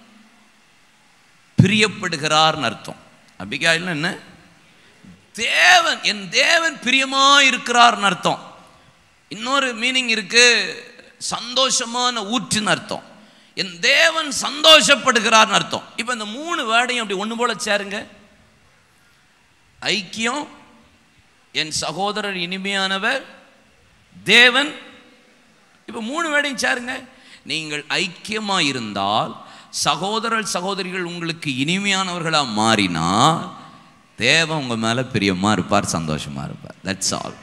பிரியப்படுகிறார்னு அர்த்தம் அபிகாயில்னா என்ன தேவன் என் தேவன் பிரியமா இருக்கிறார்னு அர்த்தம் இன்னொரு மீனிங் இருக்கு சந்தோஷமான ஊற்றுன்னு அர்த்தம் என் தேவன் சந்தோஷப்படுகிறார்னு அர்த்தம் இப்போ இந்த மூணு வேர்டையும் அப்படி ஒன்று போல சேருங்க ஐக்கியம் என் சகோதரர் இனிமையானவர் தேவன் இப்போ மூணு வேர்டையும் சேருங்க நீங்கள் ஐக்கியமா இருந்தால் சகோதரர் சகோதரிகள் உங்களுக்கு இனிமையானவர்களாக மாறினால் தேவன் உங்க மேல பிரியமா இருப்பார் சந்தோஷமா இருப்பார் தட்ஸ் ஆல்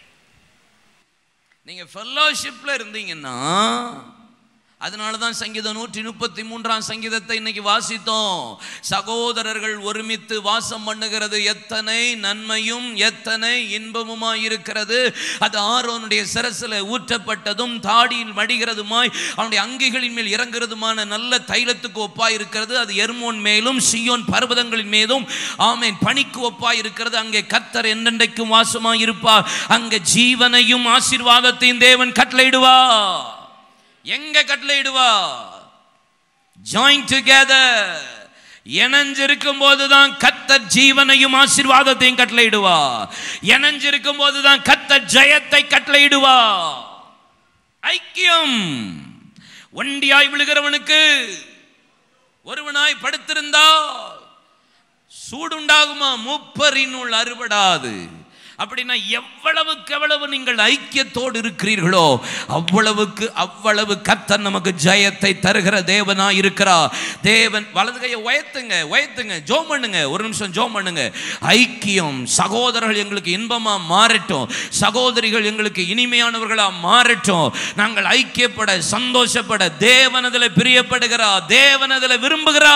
நீங்க ஃபெல்லோஷிப்ல இருந்தீங்கன்னா அதனால தான் சங்கீதம் நூற்றி முப்பத்தி மூன்றாம் சங்கீதத்தை இன்னைக்கு வாசித்தோம் சகோதரர்கள் ஒருமித்து வாசம் பண்ணுகிறது எத்தனை நன்மையும் எத்தனை இன்பமுமாய் இருக்கிறது அது ஆரோனுடைய சிரசில் ஊற்றப்பட்டதும் தாடியில் மடிகிறதுமாய் அவனுடைய அங்கிகளின் மேல் இறங்குறதுமான நல்ல தைலத்துக்கு ஒப்பாய் இருக்கிறது அது எர்மோன் மேலும் சியோன் பர்வதங்களின் மீதும் ஆமேன் பனிக்கு ஒப்பாய் இருக்கிறது அங்கே கத்தர் என்னென்றைக்கும் வாசமாய் இருப்பார் அங்கே ஜீவனையும் ஆசீர்வாதத்தையும் தேவன் கட்டளையிடுவார் எங்க கட்டளையிடுவா ஜாயின் டுகெதர் இணைஞ்சிருக்கும் போதுதான் கத்தர் ஜீவனையும் ஆசீர்வாதத்தையும் கட்டளையிடுவா இணைஞ்சிருக்கும் போதுதான் கத்தர் ஜெயத்தை கட்டளையிடுவா ஐக்கியம் ஒண்டியாய் விழுகிறவனுக்கு ஒருவனாய் படுத்திருந்தா சூடுண்டாகுமா மூப்பரினுள் அறுபடாது அப்படின்னா எவ்வளவுக்கு எவ்வளவு நீங்கள் ஐக்கியத்தோடு இருக்கிறீர்களோ அவ்வளவுக்கு அவ்வளவு கத்தர் நமக்கு ஜெயத்தை தருகிற தேவனா இருக்கிறா தேவன் வலது கையை உயர்த்துங்க உயர்த்துங்க ஜோம் பண்ணுங்க ஒரு நிமிஷம் ஜோம் பண்ணுங்க ஐக்கியம் சகோதரர்கள் எங்களுக்கு இன்பமா மாறட்டும் சகோதரிகள் எங்களுக்கு இனிமையானவர்களா மாறட்டும் நாங்கள் ஐக்கியப்பட சந்தோஷப்பட தேவனதில் பிரியப்படுகிறா தேவனதில் விரும்புகிறா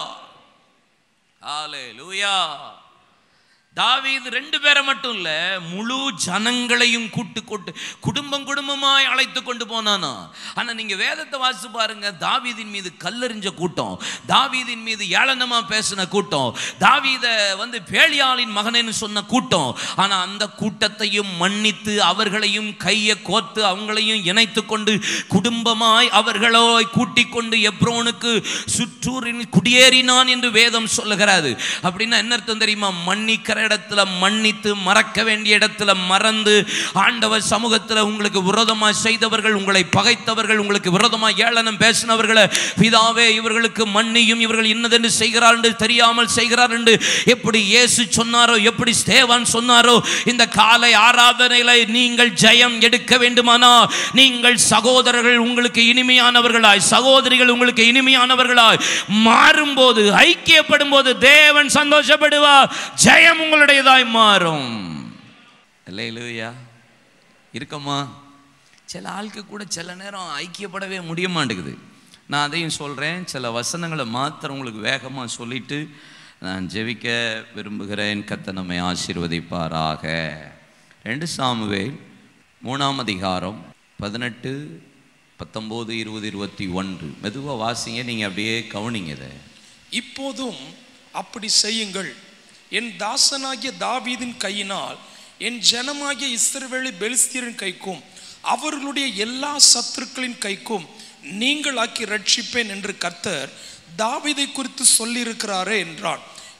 ஹalleluya தாவீது ரெண்டு பேரை மட்டும் இல்ல முழு ஜனங்களையும் கூட்டு கொண்டு குடும்பம் குடும்பமாய் அழைத்து கொண்டு போனானா ஆனா நீங்க வேதத்தை வாசிச்சு பாருங்க தாவீதின் மீது கல்லெறிஞ்ச கூட்டம் தாவீதின் மீது ஏளனமா பேசின கூட்டம் தாவீத வந்து பேலியாளின் மகனேன்னு சொன்ன கூட்டம் ஆனா அந்த கூட்டத்தையும் மன்னித்து அவர்களையும் கையை கோர்த்து அவங்களையும் இணைத்து கொண்டு குடும்பமாய் அவர்களோ கூட்டிக் கொண்டு எப்ரோனுக்கு சுற்றூரில் குடியேறினான் என்று வேதம் சொல்லுகிறாரு அப்படின்னா என்ன அர்த்தம் தெரியுமா மன்னிக்கிற இடத்துல மன்னித்து மறக்க வேண்டிய இடத்துல மறந்து ஆண்டவர் சமூகத்தில் உங்களுக்கு விரோதமாக செய்தவர்கள் உங்களை பகைத்தவர்கள் உங்களுக்கு விரோதமாக ஏளனம் பேசினவர்களை பிதாவே இவர்களுக்கு மன்னியும் இவர்கள் இன்னதென்று செய்கிறார் என்று தெரியாமல் செய்கிறார் என்று எப்படி இயேசு சொன்னாரோ எப்படி ஸ்தேவான் சொன்னாரோ இந்த காலை ஆராதனையில நீங்கள் ஜெயம் எடுக்க வேண்டுமானா நீங்கள் சகோதரர்கள் உங்களுக்கு இனிமையானவர்களாய் சகோதரிகள் உங்களுக்கு இனிமையானவர்களாய் மாறும்போது ஐக்கியப்படும் போது தேவன் சந்தோஷப்படுவார் ஜெயம் உங்களுடையதாய் மாறும் இல்லையா இருக்கம்மா சில ஆளுக்கு கூட சில நேரம் ஐக்கியப்படவே முடிய மாட்டேங்குது நான் அதையும் சொல்கிறேன் சில வசனங்களை மாத்திரம் உங்களுக்கு வேகமாக சொல்லிட்டு நான் ஜெபிக்க விரும்புகிறேன் கத்த நம்மை ஆசீர்வதிப்பாராக ரெண்டு சாமுவேல் மூணாம் அதிகாரம் பதினெட்டு பத்தொம்போது இருபது இருபத்தி ஒன்று மெதுவாக வாசிங்க நீங்கள் அப்படியே கவனிங்க இதை இப்போதும் அப்படி செய்யுங்கள் என் தாசனாகிய தாவீதின் கையினால் என் ஜனமாகிய இஸ்ரவேலை பெலிஸ்தியரின் கைக்கும் அவர்களுடைய எல்லா சத்துருக்களின் கைக்கும் நீங்களாக்கி ரட்சிப்பேன் என்று கர்த்தர் தாவீதை குறித்து சொல்லியிருக்கிறாரே என்றான்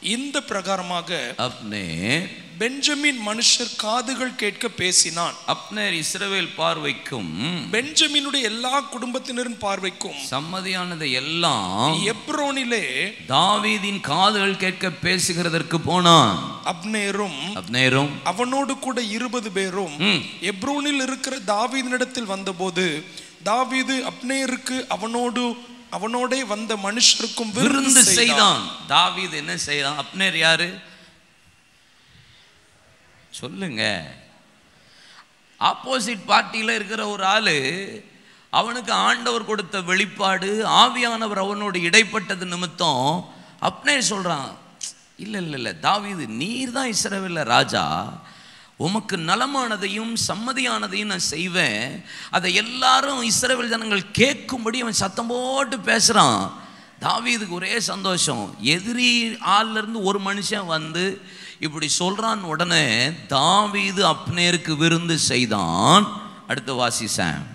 இந்த பிரகாரமாக अपने பெஞ்சமின் மனுஷர் காதுகள் கேட்க பேசினான் अपने இஸ்ரவேல் பார்வைக்கும் பெஞ்சமினுடைய எல்லா குடும்பத்தினரின் பார்வைக்கும் சம்மதியானது எல்லாம் எப்ரோனிலே தாவீதின் காதுகள் கேட்க பேசுகிறதற்கு போனான் அப்னேரும் அப்னேரும் அவனோடு கூட இருபது பேரும் ம். எப்ரோனில் இருக்கிற தாவீதினிடத்தில் வந்தபோது தாவீது அப்னேருக்கு அவனோடு அவனோடே வந்த மனுஷருக்கும் விருந்து செய்தான் செய்தான் தாவீது என்ன செய்தான் அப்னேர் யாரு சொல்லுங்க ஆப்போசிட் பார்ட்டியில் இருக்கிற ஒரு ஆளு அவனுக்கு ஆண்டவர் கொடுத்த வெளிப்பாடு ஆவியானவர் அவனோடு இடைப்பட்டது நிமித்தம் அப்னேர் சொல்றான் இல்லை இல்லை இல்லை தாவீது நீர் தான் இஸ்ரவேல்ல ராஜா உமக்கு நலமானதையும் சம்மதியானதையும் நான் செய்வேன் அதை எல்லாரும் இஸ்ரவேல் ஜனங்கள் கேட்கும்படி அவன் சத்தம் போட்டு பேசுகிறான் தாவீதுக்கு ஒரே சந்தோஷம் எதிரி ஆள்ல இருந்து ஒரு மனுஷன் வந்து இப்படி சொல்றான் உடனே தாவீது அப்னேருக்கு விருந்து செய்தான் அடுத்த வாசி சாம்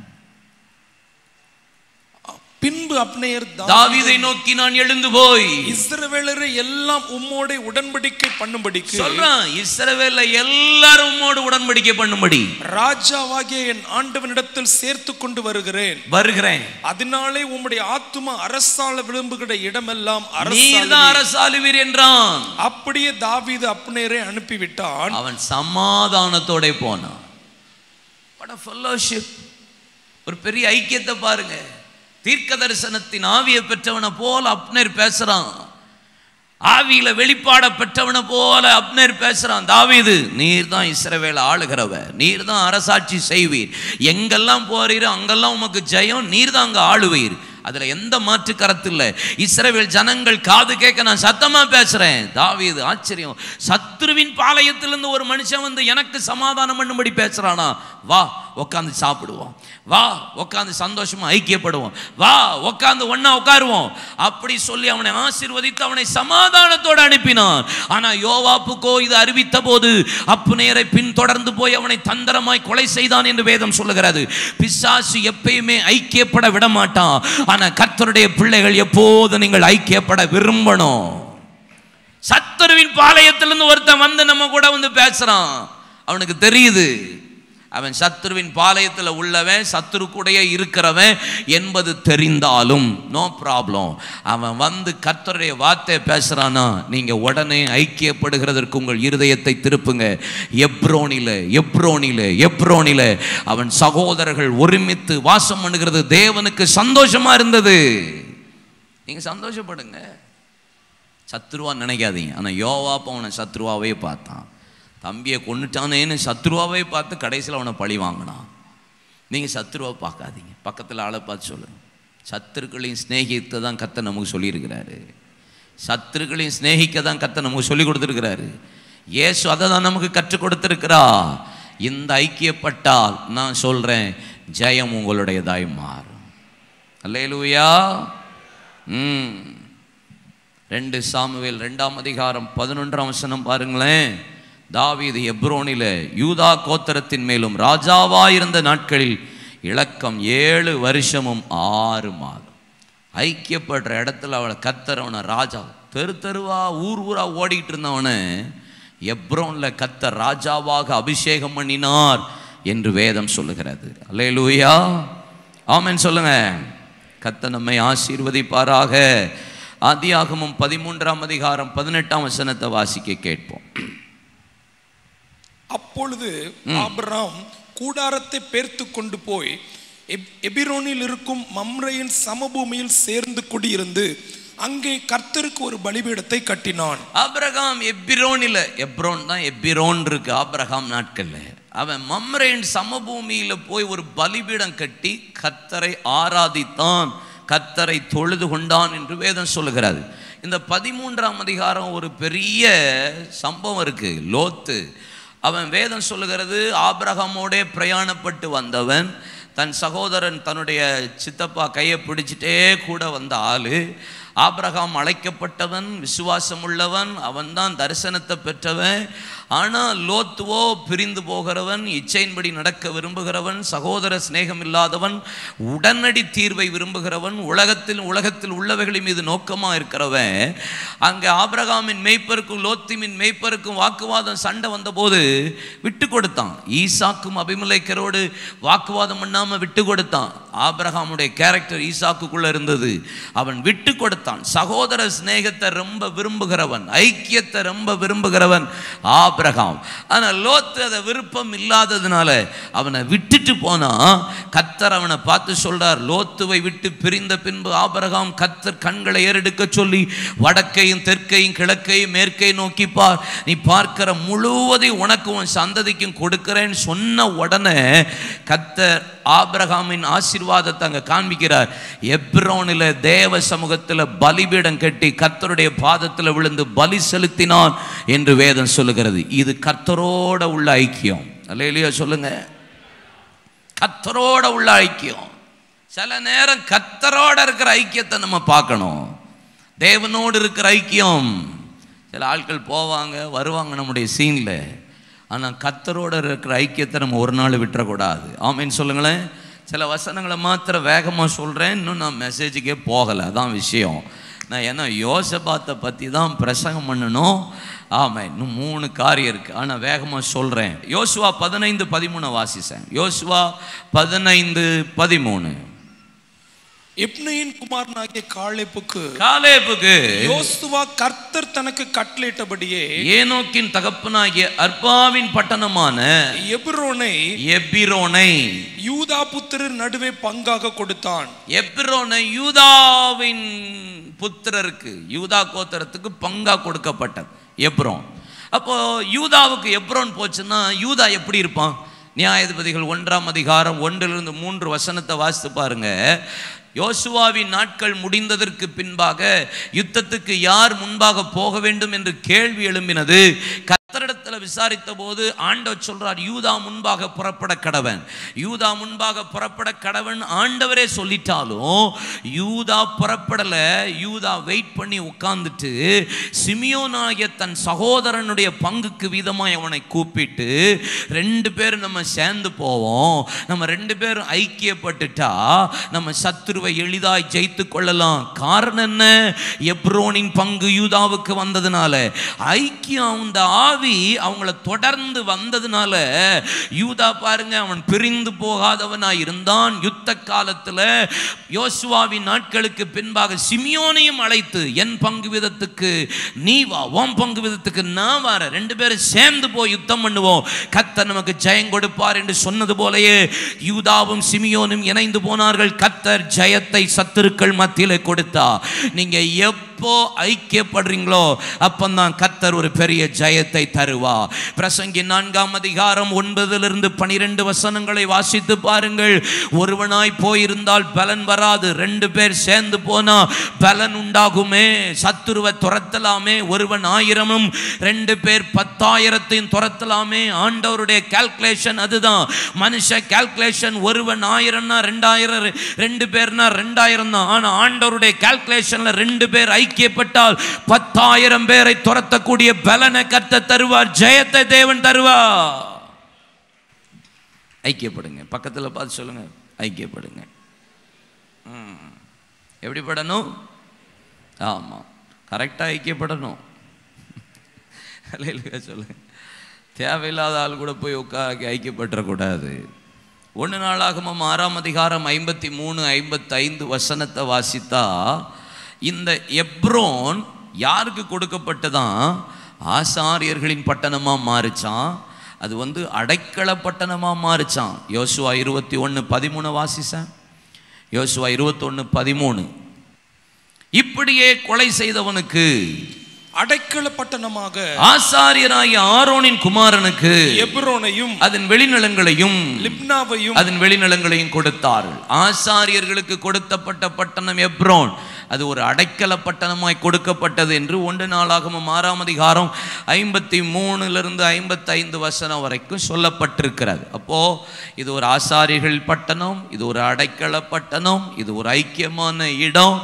பின்பு அப்னேர் தா- தாவீதை நோக்கி நான் எழுந்து போய் இஸ்ரவேலரை எல்லாம் உம்மோடே உடன்படிக்கை பண்ணும்படிக்கு சொல்றான் இஸ்ரவேல்ல எல்லாரும் உம்மோடு உடன்படிக்கை பண்ணும்படி ராஜாவாகிய என் ஆண்டவனிடத்தில் சேர்த்து கொண்டு வருகிறேன் வருகிறேன் அதனாலே உம்முடைய ஆத்துமா அரசாள விரும்புகிற இடமெல்லாம் நீர் தான் அரசாளுவீர். அரசாளுவீர் என்றான் அப்படியே தாவீது அப்னேரை அனுப்பிவிட்டான் அவன் சமாதானத்தோட போனான் What a fellowship. ஒரு பெரிய ஐக்கியத்தை பாருங்க தீர்க்க தரிசனத்தின் ஆவியை பெற்றவனை போல அப்னர் பேசுறான் ஆவியில வெளிப்பாட பெற்றவனை போல அப்னர் பேசுறான் தாவீது நீர் தான் இஸ்ரவேல ஆளுகிறவ நீர் தான் அரசாட்சி செய்வீர் எங்கெல்லாம் போறீரோ அங்கெல்லாம் உமக்கு ஜெயம் நீர் தான் அங்க ஆளுவீர் அதுல எந்த மாற்று கருத்து இல்லை இஸ்ரவேல் ஜனங்கள் காது கேட்க நான் சத்தமா பேசுறேன் தாவீது ஆச்சரியம் சத்ருவின் பாளையத்திலிருந்து ஒரு மனுஷன் வந்து எனக்கு சமாதானம் பண்ணும்படி பேசுறானா வா உட்காந்து சாப்பிடுவோம் வா உட்காந்து சந்தோஷமா ஐக்கியப்படுவோம் வா உட்காந்து ஒண்ணா உட்காருவோம் அப்படி சொல்லி அவனை ஆசீர்வதித்து அவனை சமாதானத்தோடு அனுப்பினான் ஆனா யோவாப்புக்கோ இது அறிவித்த போது அப்புநேரை பின்தொடர்ந்து போய் அவனை தந்திரமாய் கொலை செய்தான் என்று வேதம் சொல்லுகிறது பிசாசு எப்பயுமே ஐக்கியப்பட விட மாட்டான் ஆனா கர்த்தருடைய பிள்ளைகள் எப்போது நீங்கள் ஐக்கியப்பட விரும்பணும் சத்துருவின் பாளையத்திலிருந்து ஒருத்தன் வந்து நம்ம கூட வந்து பேசுறான் அவனுக்கு தெரியுது அவன் சத்துருவின் பாளையத்தில் உள்ளவன் சத்துரு கூடயே இருக்கிறவன் என்பது தெரிந்தாலும் நோ ப்ராப்ளம் அவன் வந்து கர்த்தருடைய வார்த்தை பேசுறானா நீங்க உடனே ஐக்கியப்படுகிறதற்கு உங்கள் இருதயத்தை திருப்புங்க எப்ரோனில எப்ரோனில எப்ரோனில அவன் சகோதரர்கள் ஒருமித்து வாசம் பண்ணுகிறது தேவனுக்கு சந்தோஷமா இருந்தது நீங்க சந்தோஷப்படுங்க சத்ருவா நினைக்காதீங்க ஆனால் யோவாப்ப அவனை சத்ருவாவே பார்த்தான் தம்பியை கொண்டுட்டானேன்னு சத்ருவாவே பார்த்து கடைசியில் அவனை பழி வாங்கினான் நீங்கள் சத்ருவா பார்க்காதீங்க பக்கத்தில் ஆளை பார்த்து சொல்லுங்க சத்துருக்களையும் சிநேகித்து தான் கத்த நமக்கு சொல்லியிருக்கிறாரு சத்துருக்களையும் சிநேகிக்க தான் கத்த நமக்கு சொல்லி கொடுத்துருக்கிறாரு இயேசு அதை தான் நமக்கு கற்றுக் கொடுத்துருக்கிறா இந்த ஐக்கியப்பட்டால் நான் சொல்கிறேன் ஜெயம் உங்களுடையதாய் மாறும் அல்லேலூயா ம் ரெண்டு சாமுவேல் ரெண்டாம் அதிகாரம் பதினொன்றாம் வசனம் பாருங்களேன் தாவீது எப்ரோனில யூதா கோத்திரத்தின் மேலும் ராஜாவாயிருந்த நாட்களில் இலக்கம் ஏழு வருஷமும் ஆறு மாதம் ஐக்கியப்படுற இடத்துல அவளை கத்தரவனை ராஜா தெரு தெருவா ஊர் ஊரா ஓடிட்டு இருந்தவனை எப்ரோன்ல கத்தர் ராஜாவாக அபிஷேகம் பண்ணினார் என்று வேதம் சொல்லுகிறது அல்லேலூயா ஆமென் சொல்லுங்க கத்த நம்மை ஆசீர்வதிப்பாராக ஆதியாகமும் பதிமூன்றாம் அதிகாரம் பதினெட்டாம் வசனத்தை வாசிக்க கேட்போம் அப்பொழுது ஆபிரகாம் கூடாரத்தை பேர்த்து கொண்டு போய் எப்- எபிரோனில் இருக்கும் மம்ரையின் சமபூமியில் சேர்ந்து குடியிருந்து அங்கே கர்த்தருக்கு ஒரு பலிபீடத்தை கட்டினான் ஆபிரகாம் எப்பிரோனில் எப்ரோன் தான் எப்பிரோன் இருக்கு ஆபிரகாம் நாட்கள்ல அவன் மம்ரேன் சமபூமியில போய் ஒரு பலிபீடம் கட்டி கத்தரை ஆராதித்தான் கத்தரை தொழுது கொண்டான் என்று வேதம் சொல்லுகிறது இந்த பதிமூன்றாம் அதிகாரம் ஒரு பெரிய சம்பவம் இருக்கு லோத்து அவன் வேதம் சொல்லுகிறது ஆபிரகாமோடே பிரயாணப்பட்டு வந்தவன் தன் சகோதரன் தன்னுடைய சித்தப்பா கையை பிடிச்சிட்டே கூட வந்த ஆளு ஆபிரகாம் அழைக்கப்பட்டவன் விசுவாசம் உள்ளவன் அவன்தான் தரிசனத்தை பெற்றவன் ஆனால் லோத்துவோ பிரிந்து போகிறவன் இச்சையின்படி நடக்க விரும்புகிறவன் சகோதர சிநேகம் இல்லாதவன் உடனடி தீர்வை விரும்புகிறவன் உலகத்தில் உலகத்தில் உள்ளவைகளின் மீது நோக்கமாக இருக்கிறவன் அங்கே ஆபிரகாமின் மெய்ப்பருக்கும் லோத்திமின் மெய்ப்பருக்கும் வாக்குவாதம் சண்டை வந்தபோது விட்டு கொடுத்தான் ஈசாக்கும் அபிமலைக்கரோடு வாக்குவாதம் பண்ணாமல் விட்டு கொடுத்தான் ஆபிரகாமுடைய கேரக்டர் ஈசாக்குக்குள்ள இருந்தது அவன் விட்டு கொடுத்தான் சகோதர சிநேகத்தை ரொம்ப விரும்புகிறவன் ஐக்கியத்தை ரொம்ப விரும்புகிறவன் ஆபிரகாம் ஆனால் லோத்து அதை விருப்பம் இல்லாததுனால அவனை விட்டுட்டு போனா கத்தர் அவனை பார்த்து சொல்றார் லோத்துவை விட்டு பிரிந்த பின்பு ஆபிரகாம் கத்தர் கண்களை ஏறெடுக்க சொல்லி வடக்கையும் தெற்கையும் கிழக்கையும் மேற்கையும் நோக்கி பார் நீ பார்க்கிற முழுவதையும் உனக்கு உன் சந்ததிக்கும் கொடுக்கிறேன்னு சொன்ன உடனே கத்தர் ஆபிரகாமின் ஆசீர்வாதத்தை அங்கே காண்பிக்கிறார் எப்ரோனில் தேவ சமூகத்தில் பலிபீடம் கட்டி கர்த்தருடைய பாதத்தில் விழுந்து பலி செலுத்தினான் என்று வேதம் சொல்லுகிறது இது கர்த்தரோட உள்ள ஐக்கியம் அல்லையா சொல்லுங்க கர்த்தரோட உள்ள ஐக்கியம் சில நேரம் கர்த்தரோட இருக்கிற ஐக்கியத்தை நம்ம பார்க்கணும் தேவனோடு இருக்கிற ஐக்கியம் சில ஆட்கள் போவாங்க வருவாங்க நம்முடைய சீனில் ஆனால் கத்தரோட இருக்கிற ஐக்கியத்தை நம்ம ஒரு நாள் விட்டுறக்கூடாது ஆமேன்னு சொல்லுங்களேன் சில வசனங்களை மாத்திரம் வேகமாக சொல்கிறேன் இன்னும் நான் மெசேஜுக்கே போகலை அதான் விஷயம் நான் ஏன்னா யோசபாத்தை பற்றி தான் பிரசங்கம் பண்ணணும் ஆமாம் இன்னும் மூணு காரியம் இருக்குது ஆனால் வேகமாக சொல்கிறேன் யோசுவா பதினைந்து பதிமூணு வாசிச்சேன் யோசுவா பதினைந்து பதிமூணு எப்னையின் குமாரனாகிய காலேப்புக்கு காலேபுக்கு யோசுவா கர்த்தர் தனக்கு கட்டளையிட்டபடியே ஏனோக்கின் தகப்பனாகிய அர்பாவின் பட்டணமான எபிரோனை எபிரோனை யூதா புத்திரர் நடுவே பங்காக கொடுத்தான் எபிரோனை யூதாவின் புத்திரருக்கு யூதா கோத்திரத்துக்கு பங்கா கொடுக்கப்பட்டது எப்ரோன் அப்போ யூதாவுக்கு எப்ரோன் போச்சுன்னா யூதா எப்படி இருப்பான் நியாயாதிபதிகள் ஒன்றாம் அதிகாரம் ஒன்றிலிருந்து மூன்று வசனத்தை வாசித்து பாருங்க யோசுவாவின் நாட்கள் முடிந்ததற்கு பின்பாக யுத்தத்துக்கு யார் முன்பாக போக வேண்டும் என்று கேள்வி எழும்பினது கத்தரிடத்தில் விசாரித்த போது ஆண்டவர் சொல்றார் யூதா முன்பாக புறப்பட கடவன் யூதா முன்பாக புறப்பட கடவன் ஆண்டவரே சொல்லிட்டாலும் யூதா புறப்படல யூதா வெயிட் பண்ணி உட்கார்ந்துட்டு சிமியோனாகிய தன் சகோதரனுடைய பங்குக்கு வீதமாய் அவனை கூப்பிட்டு ரெண்டு பேரும் நம்ம சேர்ந்து போவோம் நம்ம ரெண்டு பேரும் ஐக்கியப்பட்டுட்டா நம்ம சத்துருவை எளிதாய் ஜெயித்து கொள்ளலாம் காரணம் என்ன எப்ரோனின் பங்கு யூதாவுக்கு வந்ததுனால ஐக்கியம் அந்த ஆவி அவங்கள தொடர்ந்து வந்ததுனால யூதா பாருங்க அவன் பிரிந்து போகாதவனா இருந்தான் யுத்த காலத்துல யோசுவாவின் நாட்களுக்கு பின்பாக சிமியோனையும் அழைத்து என் பங்கு விதத்துக்கு நீ வா உன் பங்கு விதத்துக்கு நான் வர ரெண்டு பேரும் சேர்ந்து போய் யுத்தம் பண்ணுவோம் கத்தர் நமக்கு ஜெயம் கொடுப்பார் என்று சொன்னது போலயே யூதாவும் சிமியோனும் இணைந்து போனார்கள் கத்தர் ஜெயத்தை சத்துருக்கள் மத்தியில கொடுத்தா நீங்க எப்போ ஐக்கியப்படுறீங்களோ அப்பந்தான் கத்தர் ஒரு பெரிய ஜெயத்தை தருவா பிரசங்கி நான்காம் அதிகாரம் ஒன்பதிலிருந்து பனிரெண்டு வசனங்களை வாசித்து பாருங்கள் ஒருவனாய் போயிருந்தால் பலன் வராது ரெண்டு பேர் சேர்ந்து போனா பலன் உண்டாகுமே சத்துருவை துரத்தலாமே ஒருவன் ஆயிரமும் ரெண்டு பேர் பத்தாயிரத்தையும் துரத்தலாமே ஆண்டவருடைய கால்குலேஷன் அதுதான் மனுஷ கால்குலேஷன் ஒருவன் ஆயிரம்னா ரெண்டாயிரம் ரெண்டு பேர்னா ரெண்டாயிரம் தான் ஆனா ஆண்டவருடைய கால்குலேஷன்ல ரெண்டு பேர் ஐக்கியப்பட்டால் பத்தாயிரம் பேரை துரத்தக்கூடிய பலனை கத்த தருவார் ஜெயத்தை தேவன் தருவார் ஐக்கியப்படுங்க பக்கத்தில் பார்த்து சொல்லுங்க ஐக்கியப்படுங்க ம். எப்படி படணும் ஆமாம் கரெக்டாக ஐக்கியப்படணும் அல்லேலூயா சொல்லுங்க தேவையில்லாத ஆள் கூட போய் உட்கார ஐக்கியப்பட்டுறக்கூடாது ஒன்று நாளாகமும் ஆறாம் அதிகாரம் ஐம்பத்தி மூணு ஐம்பத்தைந்து வசனத்தை வாசித்தா இந்த எப்ரோன் யாருக்கு கொடுக்கப்பட்டதான் ஆசாரியர்களின் பட்டணமாக மாறிச்சான் அது வந்து அடைக்கல பட்டணமாக மாறிச்சான் யோசுவா இருபத்தி ஒன்று பதிமூணு வாசிச்சேன் யோசுவா இருபத்தொன்று பதிமூணு இப்படியே கொலை செய்தவனுக்கு அடைக்கல பட்டணமாக ஆசாரியராகிய ஆரோனின் குமாரனுக்கு எப்ரோனையும் அதன் வெளிநிலங்களையும் லிப்னாவையும் அதன் வெளிநிலங்களையும் கொடுத்தார்கள் ஆசாரியர்களுக்கு கொடுத்தப்பட்ட பட்டணம் எப்ரோன் அது ஒரு அடைக்கல பட்டணமாய் கொடுக்கப்பட்டது என்று ஒன்று நாளாகவும் ஆறாம் அதிகாரம் ஐம்பத்தி மூணுலேருந்து ஐம்பத்தைந்து வசனம் வரைக்கும் சொல்லப்பட்டிருக்கிறது அப்போ இது ஒரு ஆசாரியர்கள் பட்டணம் இது ஒரு அடைக்கல பட்டணம் இது ஒரு ஐக்கியமான இடம்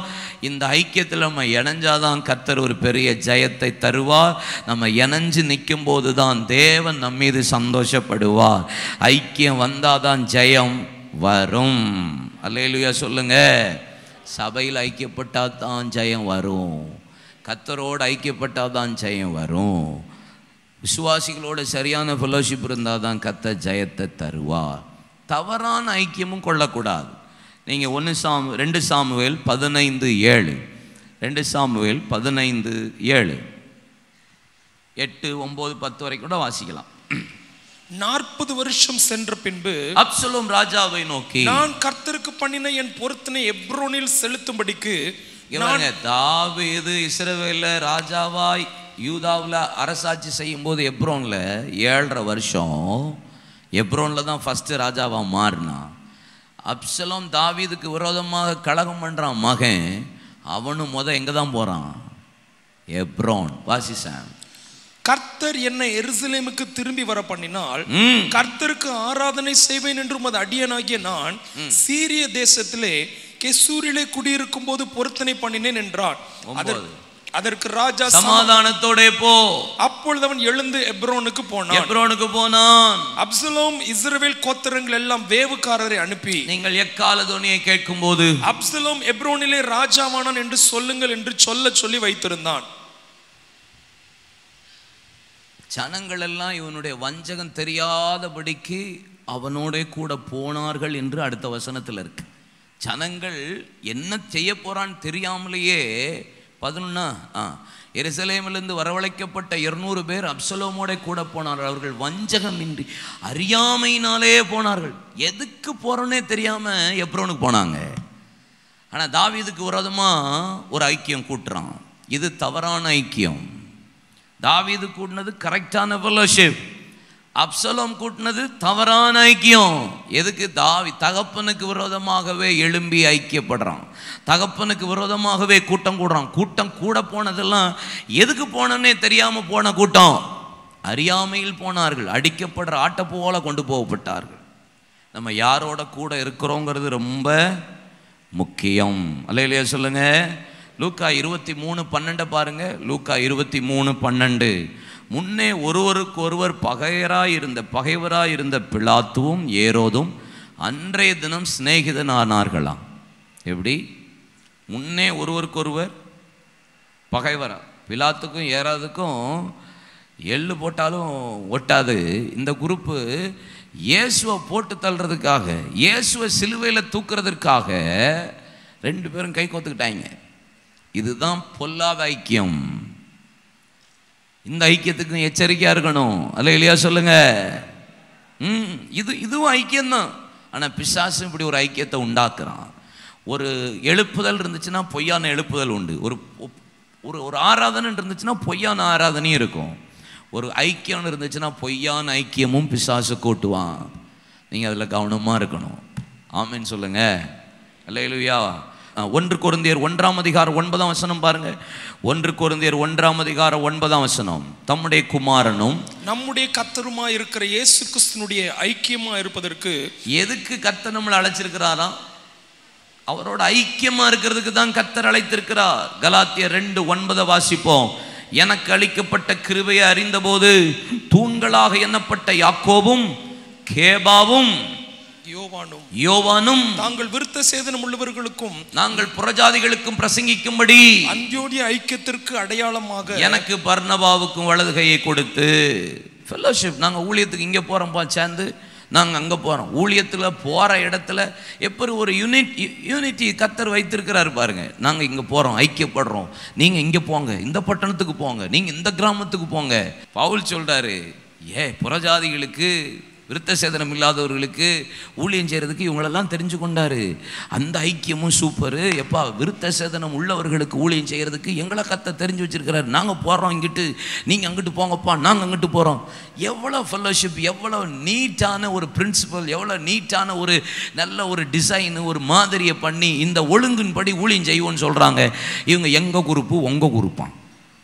இந்த ஐக்கியத்தில் நம்ம இணைஞ்சாதான் கர்த்தர் ஒரு பெரிய ஜெயத்தை தருவார் நம்ம இணைஞ்சு நிற்கும் போது தான் தேவன் நம்ம மீது சந்தோஷப்படுவார் ஐக்கியம் வந்தாதான் ஜெயம் வரும் அல்லேலுயா சொல்லுங்க சபையில் ஐக்கியப்பட்டால் தான் ஜெயம் வரும் கர்த்தரோடு ஐக்கியப்பட்டால் தான் ஜெயம் வரும் விசுவாசிகளோட சரியான ஃபெலோஷிப் இருந்தால் தான் கத்த ஜெயத்தை தருவார் தவறான ஐக்கியமும் கொள்ளக்கூடாது நீங்கள் ஒன்று சாமு ரெண்டு சாமுவேல் பதினைந்து ஏழு ரெண்டு சாமுவேல் பதினைந்து ஏழு எட்டு ஒம்பது பத்து வரைக்கும் கூட வாசிக்கலாம் நாற்பது வருஷம் சென்ற பின்பு அப்சலோம் ராஜாவை நோக்கி நான் கர்த்தருக்கு பண்ணின என் பொருத்தனை எப்ரோனில் செலுத்தும்படிக்கு இவங்க தாவீது இஸ்ரவேல ராஜாவாய் யூதாவில் அரசாட்சி செய்யும்போது எப்ரோனில் ஏழரை வருஷம் எப்ரோனில் தான் ஃபஸ்ட்டு ராஜாவா மாறினான் அப்சலோம் தாவீதுக்கு விரோதமாக கலகம் பண்ணுறான் மகன் அவனும் முத எங்கே தான் போகிறான் எப்ரோன் வாசிசான் கர்த்தர் என்னை எருசலேமுக்கு திரும்பி வர பண்ணினால் ம் கர்த்தருக்கு ஆராதனை செய்வேன் என்று உமது அடியனாகிய நான் சீரிய தேசத்திலே கெசூரிலே குடியிருக்கும் போது பொருத்தனை பண்ணினேன் என்றான் அதற்- ஒன்பது. அதற்கு ராஜா சமா- சமாதானத்தோட போ அப்பொழுது அவன் எழுந்து எப்ரோனுக்கு போனான் எப்ரோனுக்கு போனான் அப்சலோம் இஸ்ரவேல் கோத்திரங்கள் எல்லாம் வேவுக்காரரை அனுப்பி நீங்கள் எக்கால துணியை கேட்கும்போது அப்சலோம் எப்ரோனிலே ராஜாவானான் என்று சொல்லுங்கள் என்று சொல்ல சொல்லி வைத்திருந்தான் ஜனங்கள் எல்லாம் இவனுடைய வஞ்சகம் தெரியாதபடிக்கு அவனோட கூட போனார்கள் என்று அடுத்த வசனத்தில் இருக்கு ஜனங்கள் என்ன செய்ய போறான்னு தெரியாமலேயே பதினொன்னா ஆ எருசலேமிலிருந்து வரவழைக்கப்பட்ட இருநூறு பேர் அப்சலோமோட கூட போனார்கள் அவர்கள் வஞ்சகமின்றி அறியாமையினாலே போனார்கள் எதுக்கு போறோன்னே தெரியாம எப்ரோனுக்கு போனாங்க ஆனால் தாவீதுக்கு விரோதமாக ஒரு ஐக்கியம் கூட்டுறான் இது தவறான ஐக்கியம் தாவீது கூட்டினது கரெக்டான ஃபெலோஷிப் அப்சலோம் கூட்டினது தவறான ஐக்கியம் எதுக்கு தாவி தகப்பனுக்கு விரோதமாகவே எழும்பி ஐக்கியப்படுறான் தகப்பனுக்கு விரோதமாகவே கூட்டம் கூடுறான் கூட்டம் கூட போனதெல்லாம் எதுக்கு போனோன்னே தெரியாமல் போன கூட்டம் அறியாமையில் போனார்கள் அடிக்கப்படுற ஆட்டை போல கொண்டு போகப்பட்டார்கள் நம்ம யாரோட கூட இருக்கிறோங்கிறது ரொம்ப முக்கியம் அல்லையிலையா சொல்லுங்க லூக்கா இருபத்தி மூணு பன்னெண்டை பாருங்க லூக்கா இருபத்தி மூணு பன்னெண்டு முன்னே ஒருவருக்கு ஒருவர் பகையராய் இருந்த பகைவராய் இருந்த பிலாத்துவும் ஏரோதும் அன்றைய தினம் சிநேகிதனானார்களாம் எப்படி முன்னே ஒருவருக்கொருவர் பகைவரா பிலாத்துக்கும் ஏறாதுக்கும் எள்ளு போட்டாலும் ஒட்டாது இந்த குரூப்பு இயேசுவை போட்டு தள்ளுறதுக்காக இயேசுவை சிலுவையில் தூக்குறதுக்காக ரெண்டு பேரும் கை கோத்துக்கிட்டாங்க இதுதான் பொல்லாத ஐக்கியம் இந்த ஐக்கியத்துக்கு எச்சரிக்கையா இருக்கணும் அல்ல இல்லையா சொல்லுங்க ம் இது இதுவும் ஐக்கியம்தான் ஆனால் பிசாசு இப்படி ஒரு ஐக்கியத்தை உண்டாக்குறான் ஒரு எழுப்புதல் இருந்துச்சுன்னா பொய்யான எழுப்புதல் உண்டு ஒரு ஒரு ஒரு ஆராதனை இருந்துச்சுன்னா பொய்யான ஆராதனையும் இருக்கும் ஒரு ஐக்கியம் இருந்துச்சுன்னா பொய்யான ஐக்கியமும் பிசாசு கூட்டுவான் நீங்கள் அதில் கவனமாக இருக்கணும் ஆமென்னு சொல்லுங்க அல்லையிலுயா ஒன்று குருந்தியர் ஒன்றாம் அதிகாரம் ஒன்பதாம் வசனம் பாருங்க ஒன்று குருந்தியர் ஒன்றாம் அதிகாரம் ஒன்பதாம் வசனம் தம்முடைய குமாரனும் நம்முடைய கத்தருமா இருக்கிற இயேசு கிறிஸ்துனுடைய ஐக்கியமா இருப்பதற்கு எதுக்கு கர்த்தர் நம்மளை அழைச்சிருக்கிறாராம் அவரோட ஐக்கியமா இருக்கிறதுக்கு தான் கர்த்தர் அழைத்திருக்கிறார் கலாத்தியர் ரெண்டு ஒன்பதை வாசிப்போம் எனக்கு அளிக்கப்பட்ட கிருபையை அறிந்தபோது தூண்களாக எண்ணப்பட்ட யாக்கோபும் கேபாவும் யோவானும் யோவானும் தாங்கள் விருத்த சேதனம் உள்ளவர்களுக்கும் நாங்கள் புறஜாதிகளுக்கும் பிரசங்கிக்கும்படி அந்தியோடைய ஐக்கியத்திற்கு அடையாளமாக எனக்கு பர்ணபாவுக்கும் வலது கையை கொடுத்து ஃபெல்லோஷிப் நாங்கள் ஊழியத்துக்கு இங்கே போகிறோம்ப்பா சேர்ந்து நாங்கள் அங்கே போகிறோம் ஊழியத்தில் போகிற இடத்துல எப்படி ஒரு யூனிட் யூனிட்டி கத்தர் வைத்திருக்கிறாரு பாருங்க நாங்கள் இங்கே போகிறோம் ஐக்கியப்படுறோம் நீங்கள் இங்கே போங்க இந்த பட்டணத்துக்கு போங்க நீங்கள் இந்த கிராமத்துக்கு போங்க பவுல் சொல்கிறாரு ஏ புறஜாதிகளுக்கு விருத்த சேதனம் இல்லாதவர்களுக்கு ஊழியம் செய்கிறதுக்கு இவங்களெல்லாம் தெரிஞ்சு கொண்டாரு அந்த ஐக்கியமும் சூப்பரு எப்பா விருத்த சேதனம் உள்ளவர்களுக்கு ஊழியம் செய்கிறதுக்கு எங்களை கத்த தெரிஞ்சு வச்சிருக்கிறாரு நாங்கள் போகிறோம் இங்கிட்டு நீங்கள் அங்கிட்டு போங்கப்பா நாங்கள் அங்கிட்டு போகிறோம் எவ்வளோ ஃபெல்லோஷிப் எவ்வளோ நீட்டான ஒரு பிரின்சிபல் எவ்வளோ நீட்டான ஒரு நல்ல ஒரு டிசைன் ஒரு மாதிரியை பண்ணி இந்த ஒழுங்கின்படி ஊழியம் செய்வோன்னு சொல்கிறாங்க இவங்க எங்கள் குரூப்பு உங்கள் குரூப்பான்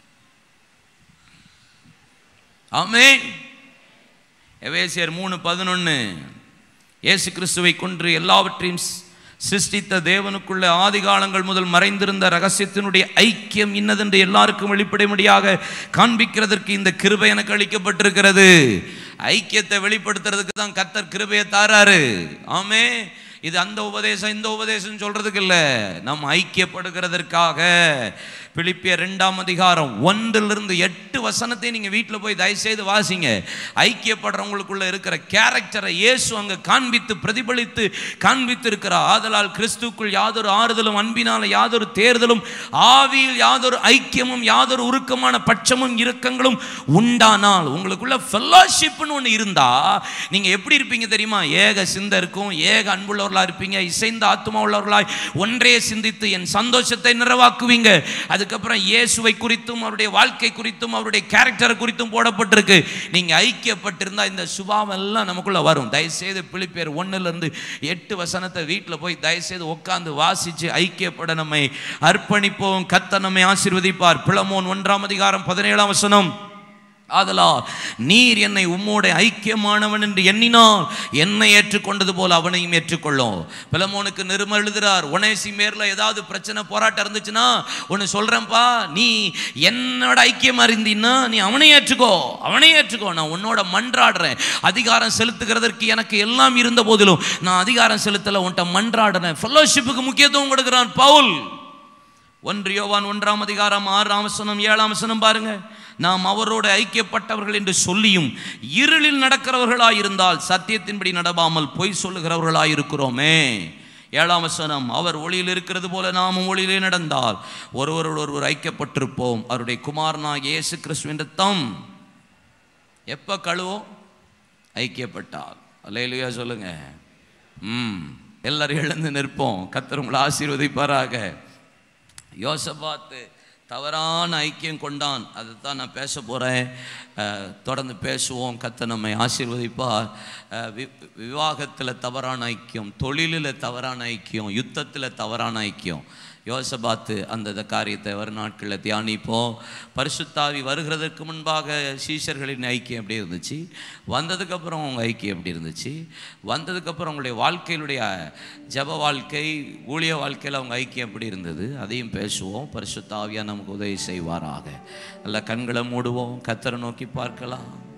ஆமென் எவேசியர் மூணு பதினொன்று இயேசு கிறிஸ்துவை கொன்று எல்லாவற்றையும் ஸ்- சிருஷ்டித்த தேவனுக்குள்ள ஆதி காலங்கள் முதல் மறைந்திருந்த ரகசியத்தினுடைய ஐக்கியம் இன்னதென்று எல்லாருக்கும் வெளிப்படைமடியாக காண்பிக்கிறதற்கு இந்த கிருபை எனக்கு அளிக்கப்பட்டிருக்கிறது ஐக்கியத்தை வெளிப்படுத்துறதுக்கு தான் கத்தர் கிருபையை தாராரு ஆமே இது அந்த உபதேசம் இந்த உபதேசம் சொல்றதுக்கு இல்ல நாம் ஐக்கியப்படுகிறதற்காக பிலிப்பியர் ரெண்டாம் அதிகாரம் ஒன்றிலிருந்து எட்டு வசனத்தை நீங்க வீட்டில் போய் தயவுசெய்து வாசிங்க ஐக்கியப்படுறவங்களுக்குள்ள இருக்கிற கேரக்டரை இயேசு அங்க காண்பித்து பிரதிபலித்து காண்பித்து இருக்கிறார் ஆதலால் கிறிஸ்துக்குள் யாதொரு ஆறுதலும் அன்பினால யாதொரு தேர்தலும் ஆவியில் யாதொரு ஐக்கியமும் யாதொரு உருக்கமான பட்சமும் இறுக்கங்களும் உண்டானால் உங்களுக்குள்ள ஃபெல்லோஷிப்னு ஒன்று இருந்தா நீங்க எப்படி இருப்பீங்க தெரியுமா ஏக சிந்தை இருக்கும் ஏக அன்புள்ளவர்களா இருப்பீங்க இசைந்த ஆத்மா உள்ளவர்களாய் ஒன்றே சிந்தித்து என் சந்தோஷத்தை நிறைவாக்குவீங்க அதுக்கப்புறம் இயேசுவை குறித்தும் அவருடைய வாழ்க்கை குறித்தும் அவருடைய கேரக்டர் குறித்தும் போடப்பட்டிருக்கு நீங்க ஐக்கியப்பட்டிருந்தா இந்த சுபாவம் எல்லாம் நமக்குள்ள வரும் தயவுசெய்து பிலிப்பேர் ஒண்ணுல இருந்து எட்டு வசனத்தை வீட்டில் போய் தயவுசெய்து உட்கார்ந்து வாசிச்சு ஐக்கியப்பட நம்மை அர்ப்பணிப்போம் கத்த நம்மை ஆசீர்வதிப்பார் பிளமோன் ஒன்றாம் அதிகாரம் பதினேழாம் வசனம் ஆதலால் நீர் என்னை உம்மோட ஐக்கியமானவன் என்று எண்ணினால் என்னை ஏற்றுக்கொண்டது போல அவனையும் ஏற்றுக்கொள்ளும் பிலமோனுக்கு நிரும எழுதுறார் உனேசி மேர்ல ஏதாவது பிரச்சனை போராட்டம் இருந்துச்சுன்னா ஒன்று சொல்றேன்ப்பா நீ என்னோட ஐக்கியமா இருந்தீன்னா நீ அவனை ஏற்றுக்கோ அவனை ஏற்றுக்கோ நான் உன்னோட மன்றாடுறேன் அதிகாரம் செலுத்துகிறதற்கு எனக்கு எல்லாம் இருந்த போதிலும் நான் அதிகாரம் செலுத்தல உன்கிட்ட மன்றாடுறேன் ஃபெல்லோஷிப்புக்கு முக்கியத்துவம் கொடுக்கிறான் பவுல் ஒன்று யோவான் ஒன்றாம் அதிகாரம் ஆறாம் வசனம் ஏழாம் வசனம் பாருங்க நாம் அவரோடு ஐக்கியப்பட்டவர்கள் என்று சொல்லியும் இருளில் நடக்கிறவர்களாய் இருந்தால் சத்தியத்தின்படி நடவாமல் பொய் சொல்லுகிறவர்களாய் இருக்கிறோமே ஏழாம் வசனம் அவர் ஒளியில் இருக்கிறது போல நாமும் ஒளியிலே நடந்தால் ஒருவரோடு ஒருவர் ஐக்கியப்பட்டிருப்போம் அவருடைய குமாரனாக இயேசு கிறிஸ்துவின் ரத்தம் எப்போ கழுவோம் ஐக்கியப்பட்டால் அல்லையிலையா சொல்லுங்க ம் எல்லாரும் எழுந்து நிற்போம் கத்தர் உங்களை ஆசீர்வதிப்பாராக யோசபாத்து தவறான ஐக்கியம் கொண்டான் அதை தான் நான் பேச போகிறேன் தொடர்ந்து பேசுவோம் கத்த நம்மை ஆசீர்வதிப்பார் அஹ், வி விவாகத்தில் தவறான ஐக்கியம் தொழிலில் தவறான ஐக்கியம் யுத்தத்தில் தவறான ஐக்கியம் யோசபாத்து அந்த இந்த காரியத்தை வரும் நாட்களில் தியானிப்போம் பரிசுத்தாவி வருகிறதற்கு முன்பாக சீஷர்களின் ஐக்கியம் எப்படி இருந்துச்சு வந்ததுக்கப்புறம் அவங்க ஐக்கியம் எப்படி இருந்துச்சு வந்ததுக்கப்புறம் அவங்களுடைய வாழ்க்கையிலுடைய ஜப வாழ்க்கை ஊழிய வாழ்க்கையில் அவங்க ஐக்கியம் எப்படி இருந்தது அதையும் பேசுவோம் பரிசுத்தாவியாக நமக்கு உதவி செய்வாராக நல்ல கண்களை மூடுவோம் கத்தரை நோக்கி பார்க்கலாம்